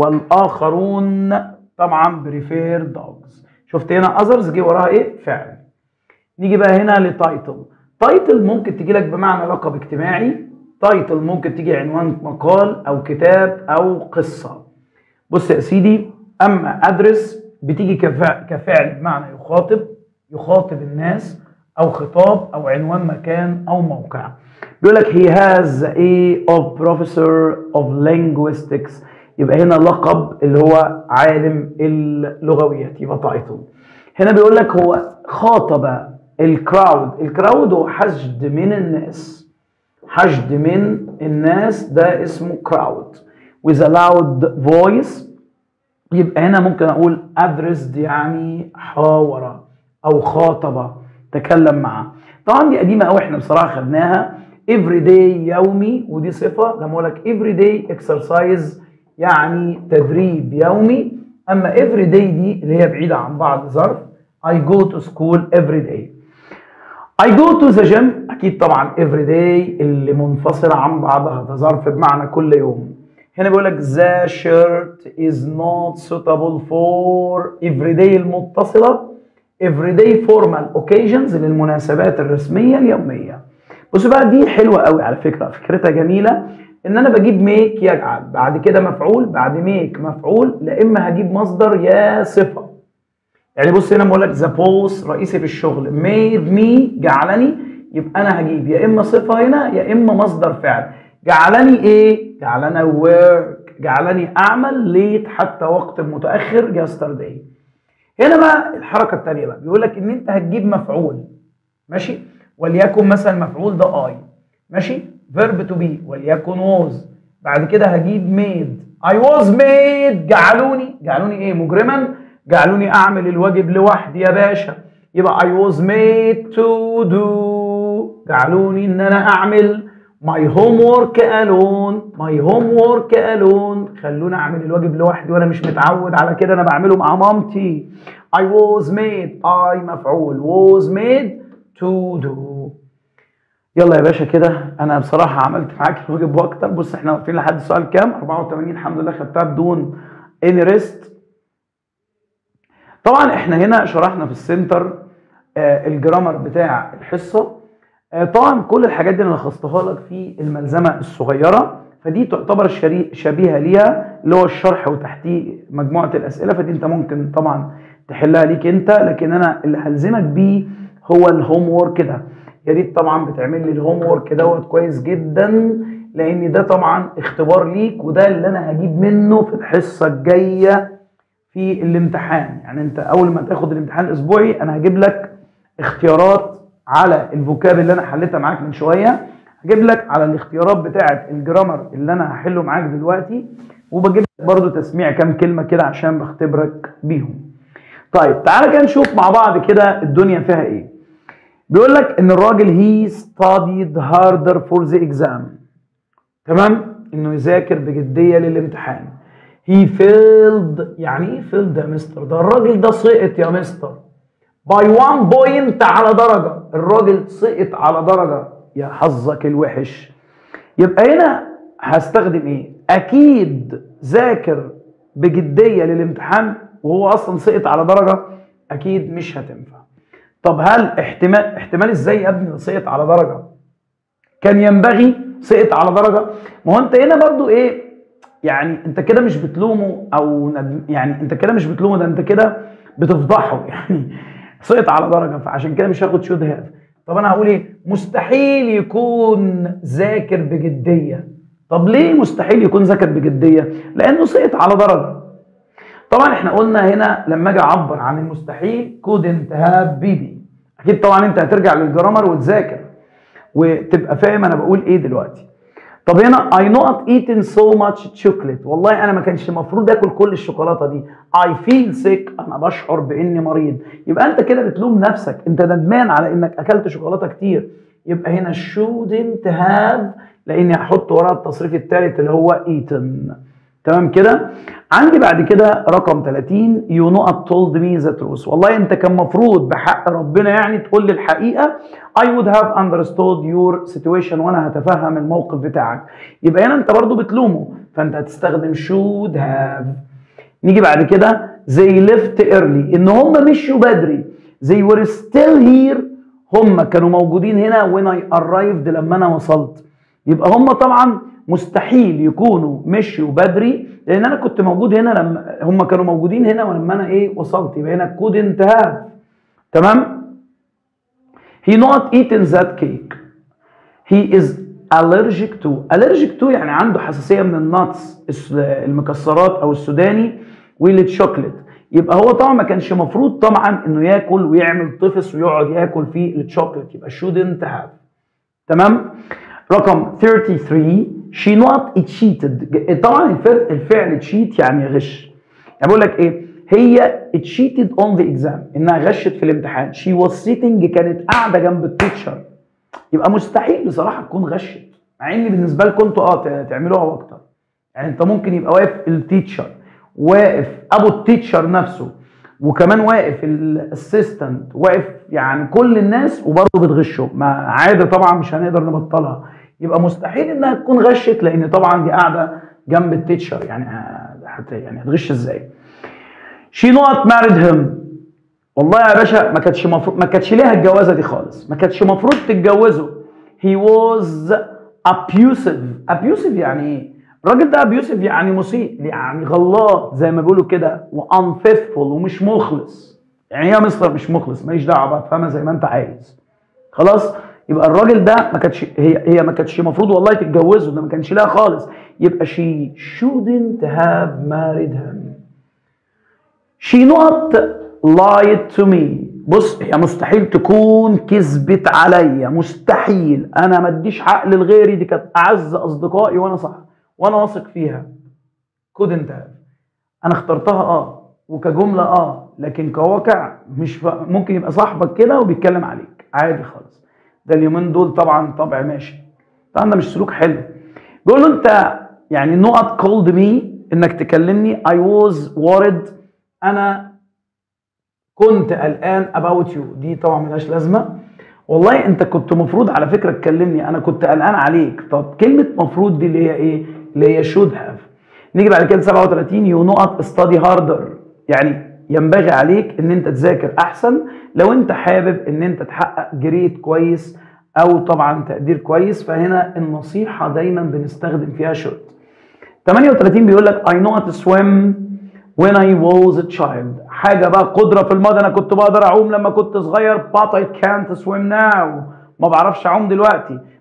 والاخرون طبعا prefer dogs شفت هنا others جه وراها ايه فعل نيجي بقى هنا لتايتل تايتل ممكن تيجي لك بمعنى لقب اجتماعي تايتل ممكن تيجي عنوان مقال او كتاب او قصه بص يا سيدي اما ادرس بتيجي كفعل, كفعل بمعنى يخاطب يخاطب الناس او خطاب او عنوان مكان او موقع بيقول لك he has a of professor of linguistics يبقى هنا لقب اللي هو عالم اللغويات يبقى تايتل هنا بيقول لك هو خاطب الكراود الكراود هو حشد من الناس حشد من الناس ده اسمه كراود with a loud voice يبقى هنا ممكن اقول addressed يعني حاور او خاطب تكلم معه طبعا دي قديمه قوي احنا بصراحه خدناها every day يومي ودي صفه لما اقول لك every day exercise يعني تدريب يومي اما every day دي اللي هي بعيده عن بعض ظرف I go to school every day I go to the gym اكيد طبعا every day اللي منفصله عن بعضها ده ظرف بمعنى كل يوم هنا بيقول لك the shirt is not suitable for every day المتصله every day formal occasions للمناسبات الرسميه اليوميه بصوا بقى دي حلوه قوي على فكره فكرتها جميله ان انا بجيب ميك يجعل بعد كده مفعول بعد ميك مفعول لا اما هجيب مصدر يا صفه يعني بص هنا بقول لك ذا بوس رئيسي في الشغل ميد مي جعلني يبقى انا هجيب يا اما صفه هنا يا اما مصدر فعل جعلني ايه جعلنا ورك جعلني اعمل ليت حتى وقت متاخر يسترداي هنا بقى الحركه الثانيه بقى بيقول لك ان انت هتجيب مفعول ماشي وليكن مثلا المفعول ده اي ماشي فيرب تو بي وليكن ووز بعد كده هجيب ميد اي واز ميد جعلوني جعلوني ايه مجرما جعلوني اعمل الواجب لوحدي يا باشا يبقى I was made to do جعلوني ان انا اعمل my homework alone my homework alone خلوني اعمل الواجب لوحدي وانا مش متعود على كده انا بعمله مع مامتي I was made I مفعول was made to do يلا يا باشا كده انا بصراحه عملت معاك الواجب واكتر بص احنا واقفين لحد السؤال كام 84 الحمد لله خدتها بدون اني ريست طبعا احنا هنا شرحنا في السنتر آه الجرامر بتاع الحصه آه طبعا كل الحاجات دي انا لخصتها لك في الملزمه الصغيره فدي تعتبر شبيهه ليها اللي هو الشرح وتحتيه مجموعه الاسئله فدي انت ممكن طبعا تحلها ليك انت لكن انا اللي هلزمك بيه هو الهوم وورك ده يا ريت طبعا بتعمل لي الهوم وورك دوت كويس جدا لان ده طبعا اختبار ليك وده اللي انا هجيب منه في الحصه الجايه في الامتحان يعني انت اول ما تاخد الامتحان الاسبوعي انا هجيب لك اختيارات على الفوكاب اللي انا حليتها معاك من شويه هجيب لك على الاختيارات بتاعه الجرامر اللي انا هحله معاك دلوقتي وبجيب لك برضو تسميع كام كلمه كده عشان بختبرك بيهم طيب تعالى كده نشوف مع بعض كده الدنيا فيها ايه بيقول لك ان الراجل هي studied harder for the exam تمام انه يذاكر بجديه للامتحان هي failed يعني ايه failed يا مستر ده الراجل ده سقط يا مستر باي 1 بوينت على درجه الراجل سقط على درجه يا حظك الوحش يبقى هنا هستخدم ايه اكيد ذاكر بجديه للامتحان وهو اصلا سقط على درجه اكيد مش هتنفع طب هل احتمال احتمال ازاي يا ابني سقط على درجه كان ينبغي سقط على درجه ما هو انت هنا برضو ايه يعني انت كده مش بتلومه او ند... يعني انت كده مش بتلومه ده انت كده بتفضحه يعني سقط على درجه فعشان كده مش هاخد شود هاف طب انا هقول ايه مستحيل يكون ذاكر بجديه طب ليه مستحيل يكون ذاكر بجديه لانه سقط على درجه طبعا احنا قلنا هنا لما اجي اعبر عن المستحيل كودنت هاف بيبي اكيد طبعا انت هترجع للجرامر وتذاكر وتبقى فاهم انا بقول ايه دلوقتي طب هنا I not eaten so much chocolate والله انا ما كانش المفروض اكل كل الشوكولاته دي I feel sick انا بشعر باني مريض يبقى انت كده بتلوم نفسك انت ندمان على انك اكلت شوكولاته كتير يبقى هنا shouldn't have لاني هحط وراها التصريف الثالث اللي هو eaten تمام كده عندي بعد كده رقم 30 you not told me the truth والله انت كان مفروض بحق ربنا يعني تقول لي الحقيقه I would have understood your situation وانا هتفهم الموقف بتاعك يبقى هنا انت برضو بتلومه فانت هتستخدم should have نيجي بعد كده they left early ان هم مشوا بدري they were still here هم كانوا موجودين هنا when I arrived لما انا وصلت يبقى هم طبعا مستحيل يكونوا مشيوا بدري لان انا كنت موجود هنا لما هم كانوا موجودين هنا ولما انا ايه وصلت يبقى هنا كود انتهى تمام he not eaten that cake he is allergic to allergic to يعني عنده حساسيه من الناتس المكسرات او السوداني والشوكليت يبقى هو طبعا ما كانش مفروض طبعا انه ياكل ويعمل طفس ويقعد ياكل في الشوكليت يبقى shouldn't have تمام رقم 33 she not cheated طبعا الفعل الفعل cheat يعني غش يعني بقول لك ايه هي cheated on the exam انها غشت في الامتحان she was sitting كانت قاعده جنب التيتشر يبقى مستحيل بصراحه تكون غشت مع ان بالنسبه لكم انتوا اه تعملوها اكتر يعني انت ممكن يبقى واقف التيتشر واقف ابو التيتشر نفسه وكمان واقف الاسيستنت واقف يعني كل الناس وبرضه بتغشه ما عاده طبعا مش هنقدر نبطلها يبقى مستحيل انها تكون غشت لان طبعا دي قاعده جنب التيتشر يعني حتى يعني هتغش ازاي شي نوت مارد هيم والله يا باشا ما كانتش مفروض ما كانتش ليها الجوازه دي خالص ما كانتش مفروض تتجوزه هي واز ابيوسيف ابيوسيف يعني ايه الراجل ده ابيوسيف يعني مسيء يعني غلط زي ما بيقولوا كده وانفيثفول ومش مخلص يعني ايه يا مستر مش مخلص ماليش دعوه بقى تفهمها زي ما انت عايز خلاص يبقى الراجل ده ما كانتش هي هي ما كانتش المفروض والله تتجوزه ده ما كانش لها خالص يبقى she shouldn't have married him she not lied to me بص هي مستحيل تكون كذبت عليا مستحيل انا ما اديش حق لغيري دي كانت اعز اصدقائي وانا صح وانا واثق فيها couldn't have انا اخترتها اه وكجمله اه لكن كواقع مش ف... ممكن يبقى صاحبك كده وبيتكلم عليك عادي خالص ده اليومين دول طبعا طبع ماشي طبعا ده مش سلوك حلو بيقول له انت يعني نقط كولد مي انك تكلمني I was worried انا كنت قلقان about you دي طبعا ملهاش لازمه والله انت كنت مفروض على فكره تكلمني انا كنت قلقان عليك طب كلمه مفروض دي اللي هي ايه اللي هي should have نيجي بعد كده 37 يو نقط study harder يعني ينبغي عليك ان انت تذاكر احسن لو انت حابب ان انت تحقق جريد كويس او طبعا تقدير كويس فهنا النصيحه دايما بنستخدم فيها should 38 بيقول لك I know how to swim when I was a child حاجة بقى قدرة في الماضي أنا كنت بقدر أعوم لما كنت صغير but I can't swim now ما بعرفش أعوم دلوقتي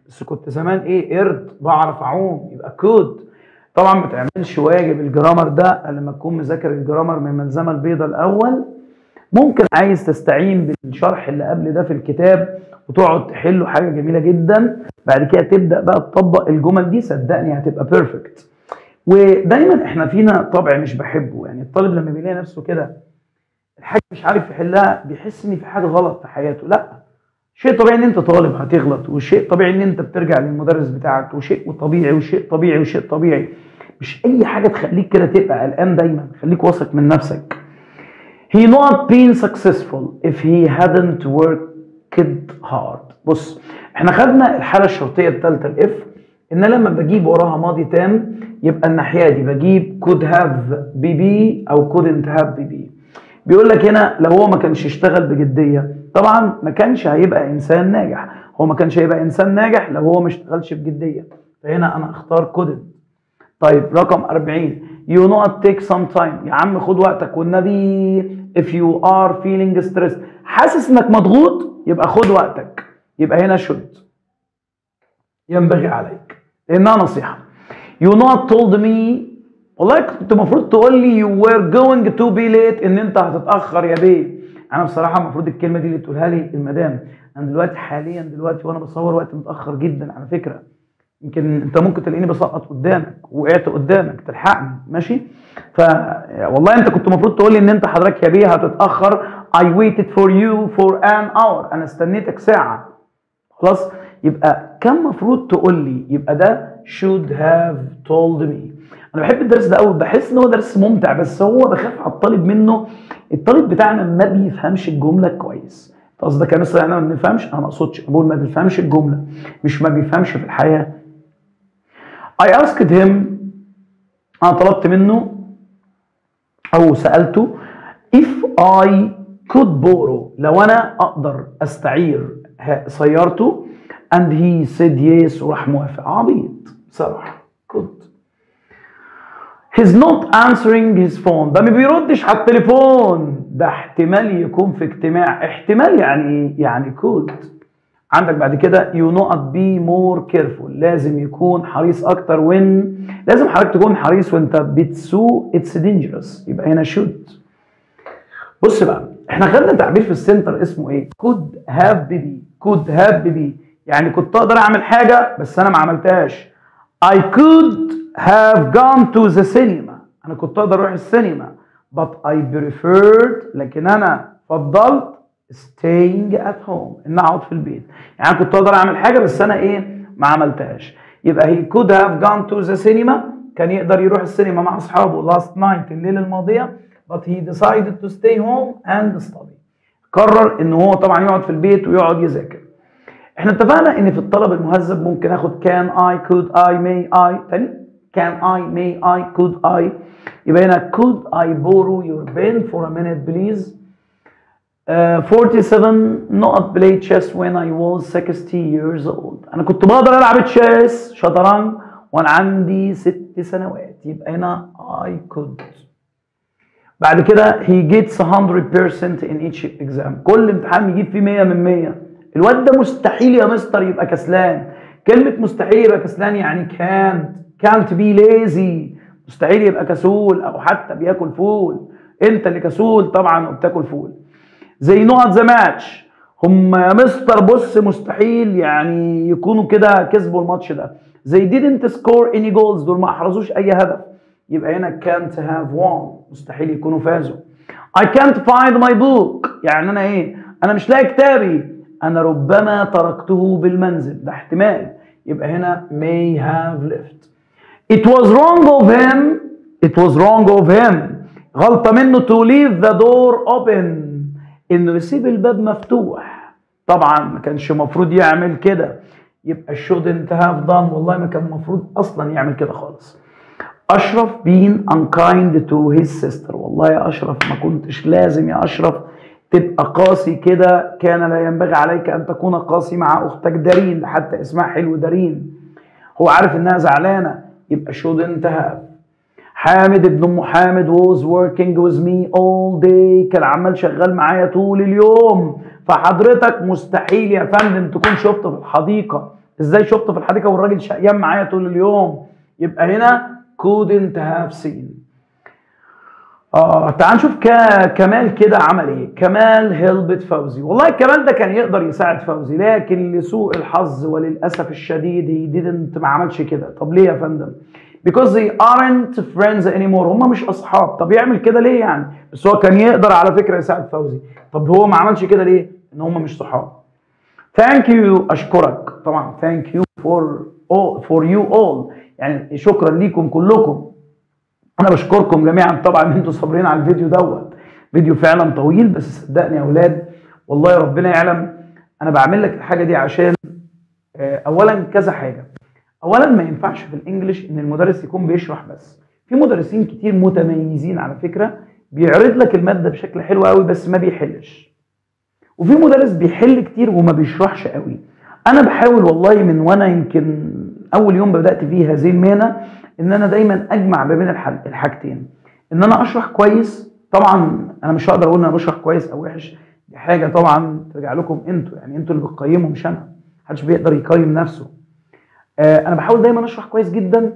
بس كنت زمان ايه قرد بعرف اعوم يبقى كود طبعا ما تعملش واجب الجرامر ده إلا لما تكون مذاكر الجرامر من الملزمه البيضاء الاول ممكن عايز تستعين بالشرح اللي قبل ده في الكتاب وتقعد تحله حاجه جميله جدا بعد كده تبدا بقى تطبق الجمل دي صدقني هتبقى بيرفكت ودايما احنا فينا طبع مش بحبه يعني الطالب لما بيلاقي نفسه كده الحاجه مش عارف يحلها بيحس ان في حاجه غلط في حياته لا شيء طبيعي ان انت طالب هتغلط وشيء طبيعي ان انت بترجع للمدرس بتاعك وشيء طبيعي وشيء طبيعي وشيء طبيعي مش اي حاجه تخليك كده تبقى قلقان دايما خليك واثق من نفسك he not been successful if he hadn't worked hard بص احنا خدنا الحاله الشرطيه الثالثه الاف ان لما بجيب وراها ماضي تام يبقى الناحيه دي بجيب could have بي بي او couldn't have بي بي بيقول لك هنا لو هو ما كانش يشتغل بجديه طبعا ما كانش هيبقى انسان ناجح هو ما كانش هيبقى انسان ناجح لو هو ما اشتغلش بجديه فهنا انا اختار couldn't طيب رقم 40 you not take some time يا عم خد وقتك والنبي if you are feeling stressed حاسس انك مضغوط يبقى خد وقتك يبقى هنا should ينبغي عليك لانها نصيحه you not told me والله كنت المفروض تقول لي you were going to be late ان انت هتتاخر يا بيه انا بصراحه المفروض الكلمه دي اللي تقولها لي المدام انا دلوقتي حاليا دلوقتي وانا بصور وقت متاخر جدا على فكره يمكن انت ممكن تلاقيني بسقط قدامك وقعت قدامك تلحقني ماشي ف والله انت كنت المفروض تقول لي ان انت حضرتك يا بيه هتتاخر I waited for you for an hour انا استنيتك ساعه خلاص يبقى كان مفروض تقول لي يبقى ده should have told me انا بحب الدرس ده قوي بحس ان هو درس ممتع بس هو بخاف على الطالب منه الطالب بتاعنا ما بيفهمش الجمله كويس قصدك يا مستر انا ما بنفهمش انا ما اقصدش بقول ما بيفهمش الجمله مش ما بيفهمش في الحياه I asked him انا طلبت منه او سالته if I could borrow لو انا اقدر استعير سيارته and he said yes وراح موافق عبيط بصراحه could He's not answering his phone ده ما بيردش على التليفون ده احتمال يكون في اجتماع احتمال يعني ايه؟ يعني كود عندك بعد كده you not be more careful لازم يكون حريص اكتر when لازم حضرتك تكون حريص وانت بتسوق it's dangerous يبقى هنا should بص بقى احنا خدنا تعبير في السنتر اسمه ايه could have baby could have baby يعني كنت اقدر اعمل حاجه بس انا ما عملتهاش I could have gone to the cinema انا كنت اقدر اروح السينما but I preferred لكن انا فضلت staying at home ان اقعد في البيت يعني انا كنت اقدر اعمل حاجه بس انا ايه ما عملتهاش يبقى he could have gone to the cinema كان يقدر يروح السينما مع اصحابه last night الليله الماضيه but he decided to stay home and study قرر ان هو طبعا يقعد في البيت ويقعد يذاكر احنا اتفقنا ان في الطلب المهذب ممكن اخد can I could I may I تاني can I may I could I يبقى هنا could I borrow your pen for a minute please Uh, 47 not play chess when I was 60 years old انا كنت بقدر العب تشيس شطرنج وانا عندي ست سنوات يبقى هنا I could بعد كده he gets 100% in each exam كل امتحان بيجيب فيه 100 من 100 الواد ده مستحيل يا مستر يبقى كسلان كلمة مستحيل يبقى كسلان يعني can't can't be lazy مستحيل يبقى كسول او حتى بياكل فول انت اللي كسول طبعا وبتاكل فول زي نقط ذا ماتش هم يا مستر بص مستحيل يعني يكونوا كده كسبوا الماتش ده زي didn't score any goals دول ما احرزوش اي هدف يبقى هنا can't have won مستحيل يكونوا فازوا I can't find my book يعني انا ايه انا مش لاقي كتابي انا ربما تركته بالمنزل ده احتمال يبقى هنا may have left it was wrong of him it was wrong of him غلطة منه to leave the door open انه يسيب الباب مفتوح طبعا ما كانش المفروض يعمل كده يبقى shouldn't have done والله ما كان المفروض اصلا يعمل كده خالص اشرف being unkind to his sister والله يا اشرف ما كنتش لازم يا اشرف تبقى قاسي كده كان لا ينبغي عليك ان تكون قاسي مع اختك دارين حتى اسمها حلو دارين هو عارف انها زعلانه يبقى shouldn't have حامد ابن ام حامد was working with me all day كان عمال شغال معايا طول اليوم فحضرتك مستحيل يا فندم تكون شفته في الحديقه ازاي شط في الحديقه والراجل شقيان معايا طول اليوم يبقى هنا couldn't have seen اه تعال نشوف ك- كمال كده عمل ايه كمال هيلبت فوزي والله كمال ده كان يقدر يساعد فوزي لكن لسوء الحظ وللاسف الشديد he didn't ما عملش كده طب ليه يا فندم because they aren't friends anymore هم مش اصحاب طب يعمل كده ليه يعني بس هو كان يقدر على فكره يساعد فوزي طب هو ما عملش كده ليه ان هم مش صحاب ثانك يو اشكرك طبعا ثانك يو فور فور يو اول يعني شكرا ليكم كلكم انا بشكركم جميعا طبعا ان انتوا صابرين على الفيديو دوت فيديو فعلا طويل بس صدقني يا اولاد والله ربنا يعلم انا بعمل لك الحاجه دي عشان آه، اولا كذا حاجه اولا ما ينفعش في الانجليش ان المدرس يكون بيشرح بس في مدرسين كتير متميزين على فكره بيعرض لك الماده بشكل حلو قوي بس ما بيحلش وفي مدرس بيحل كتير وما بيشرحش قوي انا بحاول والله من وانا يمكن اول يوم بدات فيه هذه المهنه ان انا دايما اجمع ما بين الحل الحاجتين ان انا اشرح كويس طبعا انا مش هقدر اقول ان انا بشرح كويس او وحش دي حاجه طبعا ترجع لكم انتوا يعني انتوا اللي بتقيموا مش انا محدش بيقدر يقيم نفسه آه، انا بحاول دايما اشرح كويس جدا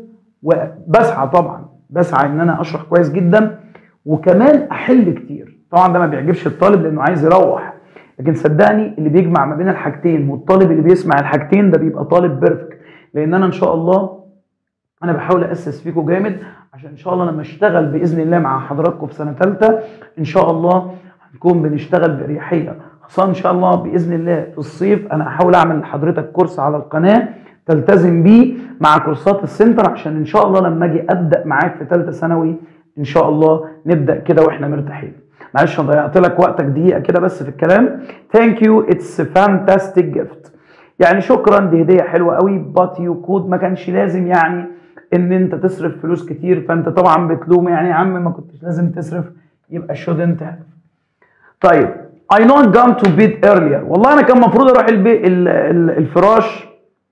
وبسعى طبعا بسعى ان انا اشرح كويس جدا وكمان احل كتير طبعا ده ما بيعجبش الطالب لانه عايز يروح لكن صدقني اللي بيجمع ما بين الحاجتين والطالب اللي بيسمع الحاجتين ده بيبقى طالب بيرفكت لان انا ان شاء الله انا بحاول اسس فيكم جامد عشان ان شاء الله لما اشتغل باذن الله مع حضراتكم في سنه ثالثه ان شاء الله هنكون بنشتغل باريحيه خاصه ان شاء الله باذن الله في الصيف انا هحاول اعمل لحضرتك كورس على القناه تلتزم بيه مع كورسات السنتر عشان ان شاء الله لما اجي ابدا معاك في ثالثه ثانوي ان شاء الله نبدا كده واحنا مرتاحين معلش انا ضيعت لك وقتك دقيقه كده بس في الكلام ثانك يو اتس فانتاستيك جيفت يعني شكرا دي هديه حلوه قوي بات يو كود ما كانش لازم يعني ان انت تصرف فلوس كتير فانت طبعا بتلوم يعني يا عم ما كنتش لازم تصرف يبقى shouldn't have طيب I not gone to bed earlier والله انا كان المفروض اروح البي... ال... ال... الفراش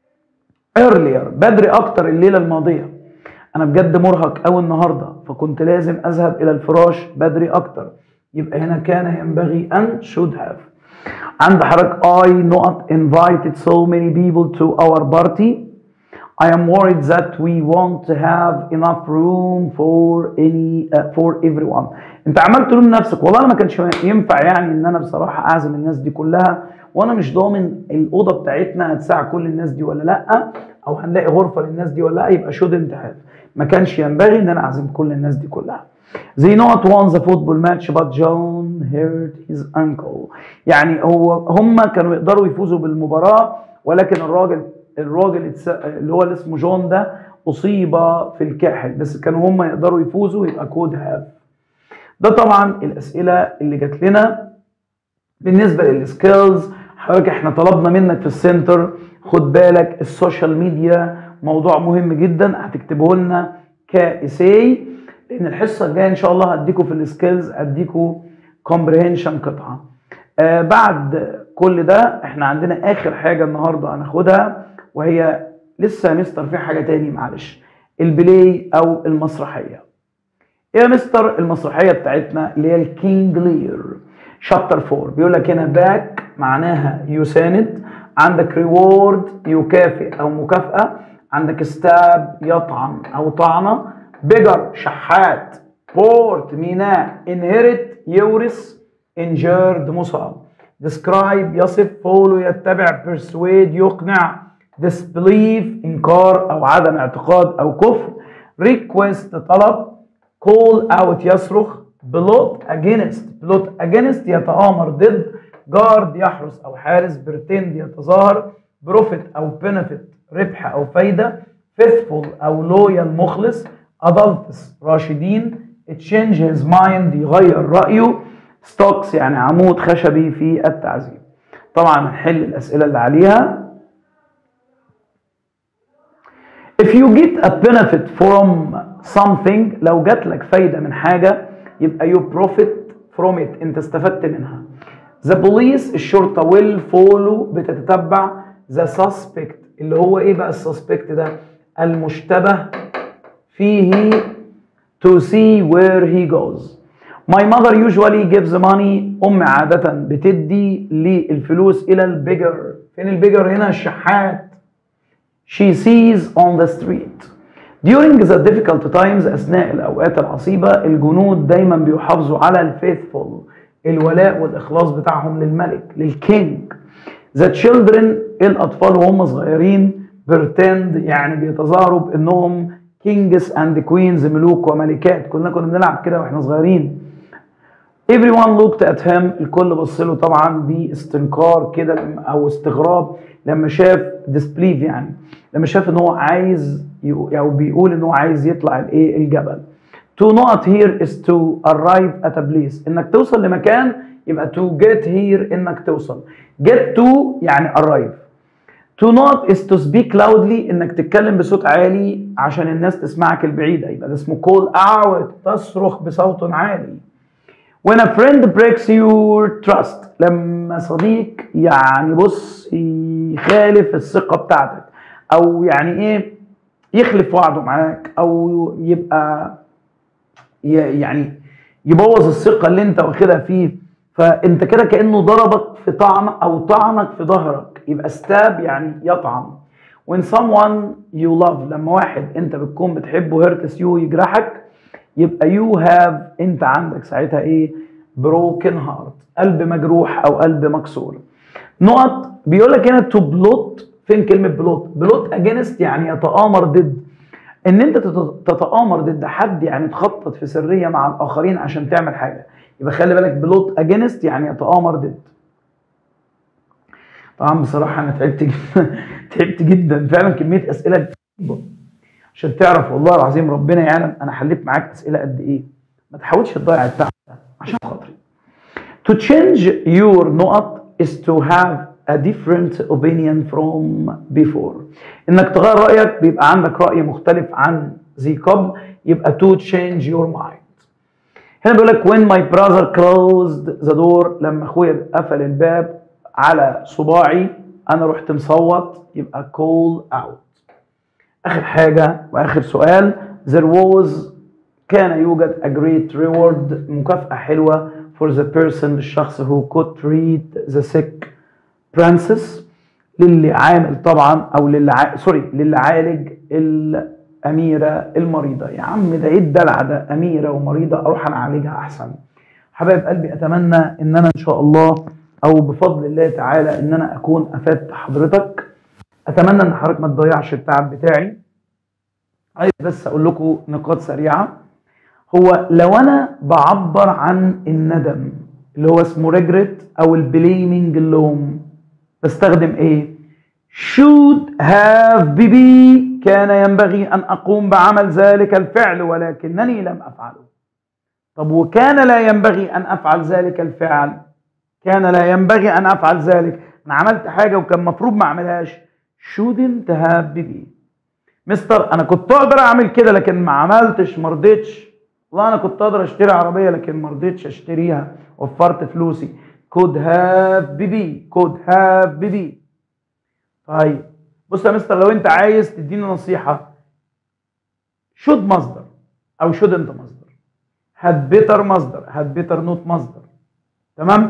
earlier بدري اكتر الليله الماضيه انا بجد مرهق قوي النهارده فكنت لازم اذهب الى الفراش بدري اكتر يبقى هنا كان ينبغي ان should have عند حضرتك I not invited so many people to our party I am worried that we won't have enough room for any uh, for everyone. انت عمال تلوم نفسك والله انا ما كانش ينفع يعني ان انا بصراحه اعزم الناس دي كلها وانا مش ضامن الاوضه بتاعتنا هتساع كل الناس دي ولا لا او هنلاقي غرفه للناس دي ولا لا يبقى shouldn't have. ما كانش ينبغي ان انا اعزم كل الناس دي كلها. They not won the football match but John hurt his ankle. يعني هو هم كانوا يقدروا يفوزوا بالمباراه ولكن الراجل الراجل اتس- اللي هو اللي اسمه جون ده اصيب في الكاحل بس كانوا هم يقدروا يفوزوا يبقى كود هاف ده طبعا الاسئله اللي جات لنا بالنسبه للسكيلز حضرتك احنا طلبنا منك في السنتر خد بالك السوشيال ميديا موضوع مهم جدا هتكتبه لنا كاساي لان الحصه الجايه ان شاء الله هديكوا في السكيلز هديكوا كومبريهنشن قطعه آه بعد كل ده احنا عندنا اخر حاجه النهارده هناخدها وهي لسه يا مستر في حاجه تاني معلش البلاي او المسرحيه ايه يا مستر المسرحيه بتاعتنا اللي هي الكينج لير شابتر 4 بيقول لك هنا باك معناها يساند عندك ريورد يكافئ او مكافاه عندك ستاب يطعن او طعنه بيجر شحات بورت ميناء انهرت يورث انجيرد مصاب describe يصف follow يتبع persuade يقنع disbelief انكار او عدم اعتقاد او كفر request طلب call out يصرخ plot against plot against يتآمر ضد guard يحرس او حارس pretend يتظاهر profit او benefit ربح او فايده faithful او loyal مخلص adults راشدين change his mind يغير رأيه ستوكس يعني عمود خشبي في التعذيب طبعا هنحل الأسئلة اللي عليها if you get a benefit from something لو جات لك فايدة من حاجة يبقى you profit from it انت استفدت منها the police الشرطة will follow بتتتبع the suspect اللي هو ايه بقى السسبكت ده المشتبه فيه to see where he goes My mother usually gives money أم عادة بتدي للفلوس إلى البيجر فين البيجر هنا الشحات she sees on the street during the difficult times أثناء الأوقات العصيبة الجنود دايما بيحافظوا على الفيثفul الولاء والإخلاص بتاعهم للملك للكينج the children الأطفال وهم صغيرين pretend يعني بيتظاهروا بأنهم kings and queens ملوك وملكات كلنا كنا بنلعب كده واحنا صغيرين everyone looked at him الكل بص له طبعا باستنكار كده لما- او استغراب لما شاف disbelief يعني لما شاف ان هو عايز يق- او بيقول ان هو عايز يطلع الايه الجبل to not here is to arrive at a place انك توصل لمكان يبقى to get here انك توصل get to يعني arrive To not is to speak loudly انك تتكلم بصوت عالي عشان الناس تسمعك البعيدة يبقى ده اسمه call out تصرخ بصوت عالي When a friend breaks your trust لما صديق يعني بص يخالف الثقة بتاعتك او يعني ايه يخلف وعده معاك او يبقى ي- يعني يبوظ الثقة اللي انت واخدها فيه فانت كده كأنه ضربك في طعن او طعنك في ظهرك يبقى ستاب يعني يطعن when someone you love لما واحد انت بتكون بتحبه hurts you يجرحك يبقى you have انت عندك ساعتها ايه broken heart قلب مجروح او قلب مكسور نقط بيقول لك هنا to blot فين كلمة بلوت بلوت against يعني يتآمر ضد ان انت تت- تتآمر ضد حد يعني تخطط في سرية مع الاخرين عشان تعمل حاجة يبقى خلي بالك بلوت اجينست يعني يتآمر ضد طبعا بصراحة انا تعبت جدا تعبت جدا فعلا كمية اسئلة جدا. عشان تعرف والله العظيم ربنا يعلم انا حليت معاك اسئلة قد ايه ما تحاولش تضيع التعب ده عشان خاطري To change your نقط is to have a different opinion from before. انك تغير رأيك بيبقى عندك رأي مختلف عن ذي قبل يبقى to change your mind. هنا بيقول لك when my brother closed the door لما اخويا قفل الباب على صباعي انا رحت مصوت يبقى call out. اخر حاجه واخر سؤال there was كان يوجد a great reward مكافأة حلوة for the person الشخص who could treat the sick princess للي عامل طبعا او للي ع... سوري للي عالج الاميره المريضه يا عم ده ايه الدلع ده اميره ومريضه اروح انا اعالجها احسن حبايب قلبي اتمنى ان انا ان شاء الله او بفضل الله تعالى ان انا اكون افدت حضرتك اتمنى ان حضرتك ما تضيعش التعب بتاعي عايز بس اقول لكم نقاط سريعه هو لو انا بعبر عن الندم اللي هو اسمه ريجريت او البليمنج اللوم بستخدم ايه should have بي كان ينبغي ان اقوم بعمل ذلك الفعل ولكنني لم افعله طب وكان لا ينبغي ان افعل ذلك الفعل كان لا ينبغي ان افعل ذلك انا عملت حاجه وكان المفروض ما اعملهاش shouldn't have بي مستر انا كنت اقدر اعمل كده لكن ما عملتش ما رضيتش والله انا كنت اقدر اشتري عربيه لكن ما رضيتش اشتريها وفرت فلوسي could have بي could have بي طيب بص يا مستر لو انت عايز تديني نصيحه should مصدر او shouldn't مصدر had better مصدر had better not مصدر تمام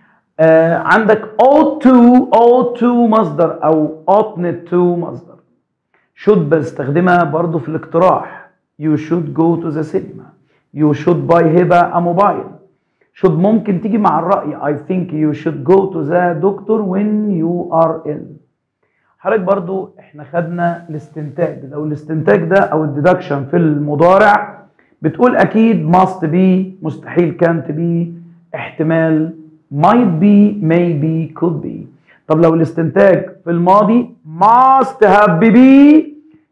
آه عندك ought to ought to مصدر او oughtn't to مصدر should بستخدمها برضو في الاقتراح you should go to the cinema you should buy هبة a mobile should ممكن تيجي مع الرأي I think you should go to the doctor when you are ill حضرتك برضو احنا خدنا الاستنتاج لو الاستنتاج ده او الديدكشن في المضارع بتقول اكيد must be مستحيل can't be احتمال might be maybe could be طب لو الاستنتاج في الماضي must have be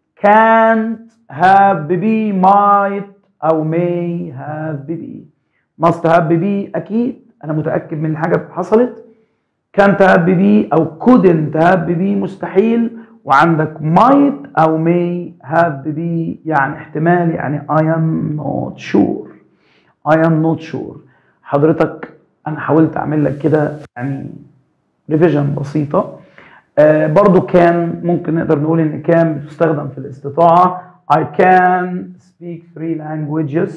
can't have be might او may have be must have be اكيد انا متاكد من الحاجه حصلت can't have be او couldn't have be مستحيل وعندك might او may have be يعني احتمال يعني I am not sure I am not sure حضرتك انا حاولت اعمل لك كده يعني ريفيجن بسيطه آه برضو كان ممكن نقدر نقول ان كان بتستخدم في الاستطاعه I can speak three languages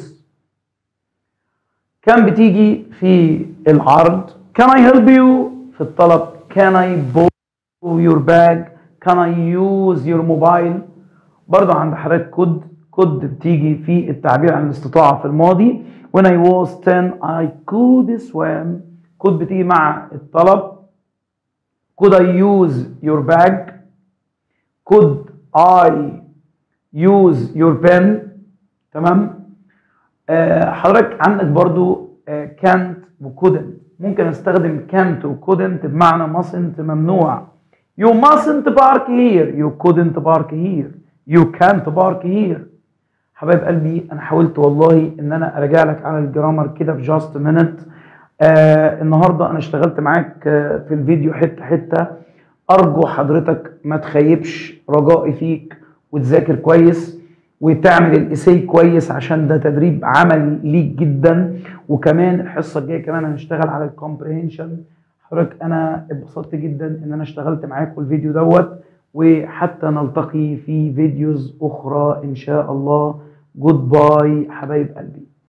كان بتيجي في العرض can I help you في الطلب can I borrow your bag can I use your mobile برضه عند حضرتك كود كود بتيجي في التعبير عن الاستطاعة في الماضي when I was 10 I could swim كود بتيجي مع الطلب could I use your bag could I use your pen تمام آه حضرتك عندك برضو آه can't و couldn't ممكن استخدم can't و couldn't بمعنى mustn't ممنوع you mustn't park here you couldn't park here you can't park here حبايب قلبي انا حاولت والله ان انا اراجع لك على الجرامر كده في جاست مينت آه النهارده انا اشتغلت معاك آه في الفيديو حته حته ارجو حضرتك ما تخيبش رجائي فيك وتذاكر كويس وتعمل الاساي كويس عشان ده تدريب عملي ليك جدا وكمان الحصه الجايه كمان هنشتغل على الكومبريهنشن حضرتك انا اتبسطت جدا ان انا اشتغلت معاكم الفيديو دوت وحتى نلتقي في فيديوز اخرى ان شاء الله جود باي حبايب قلبي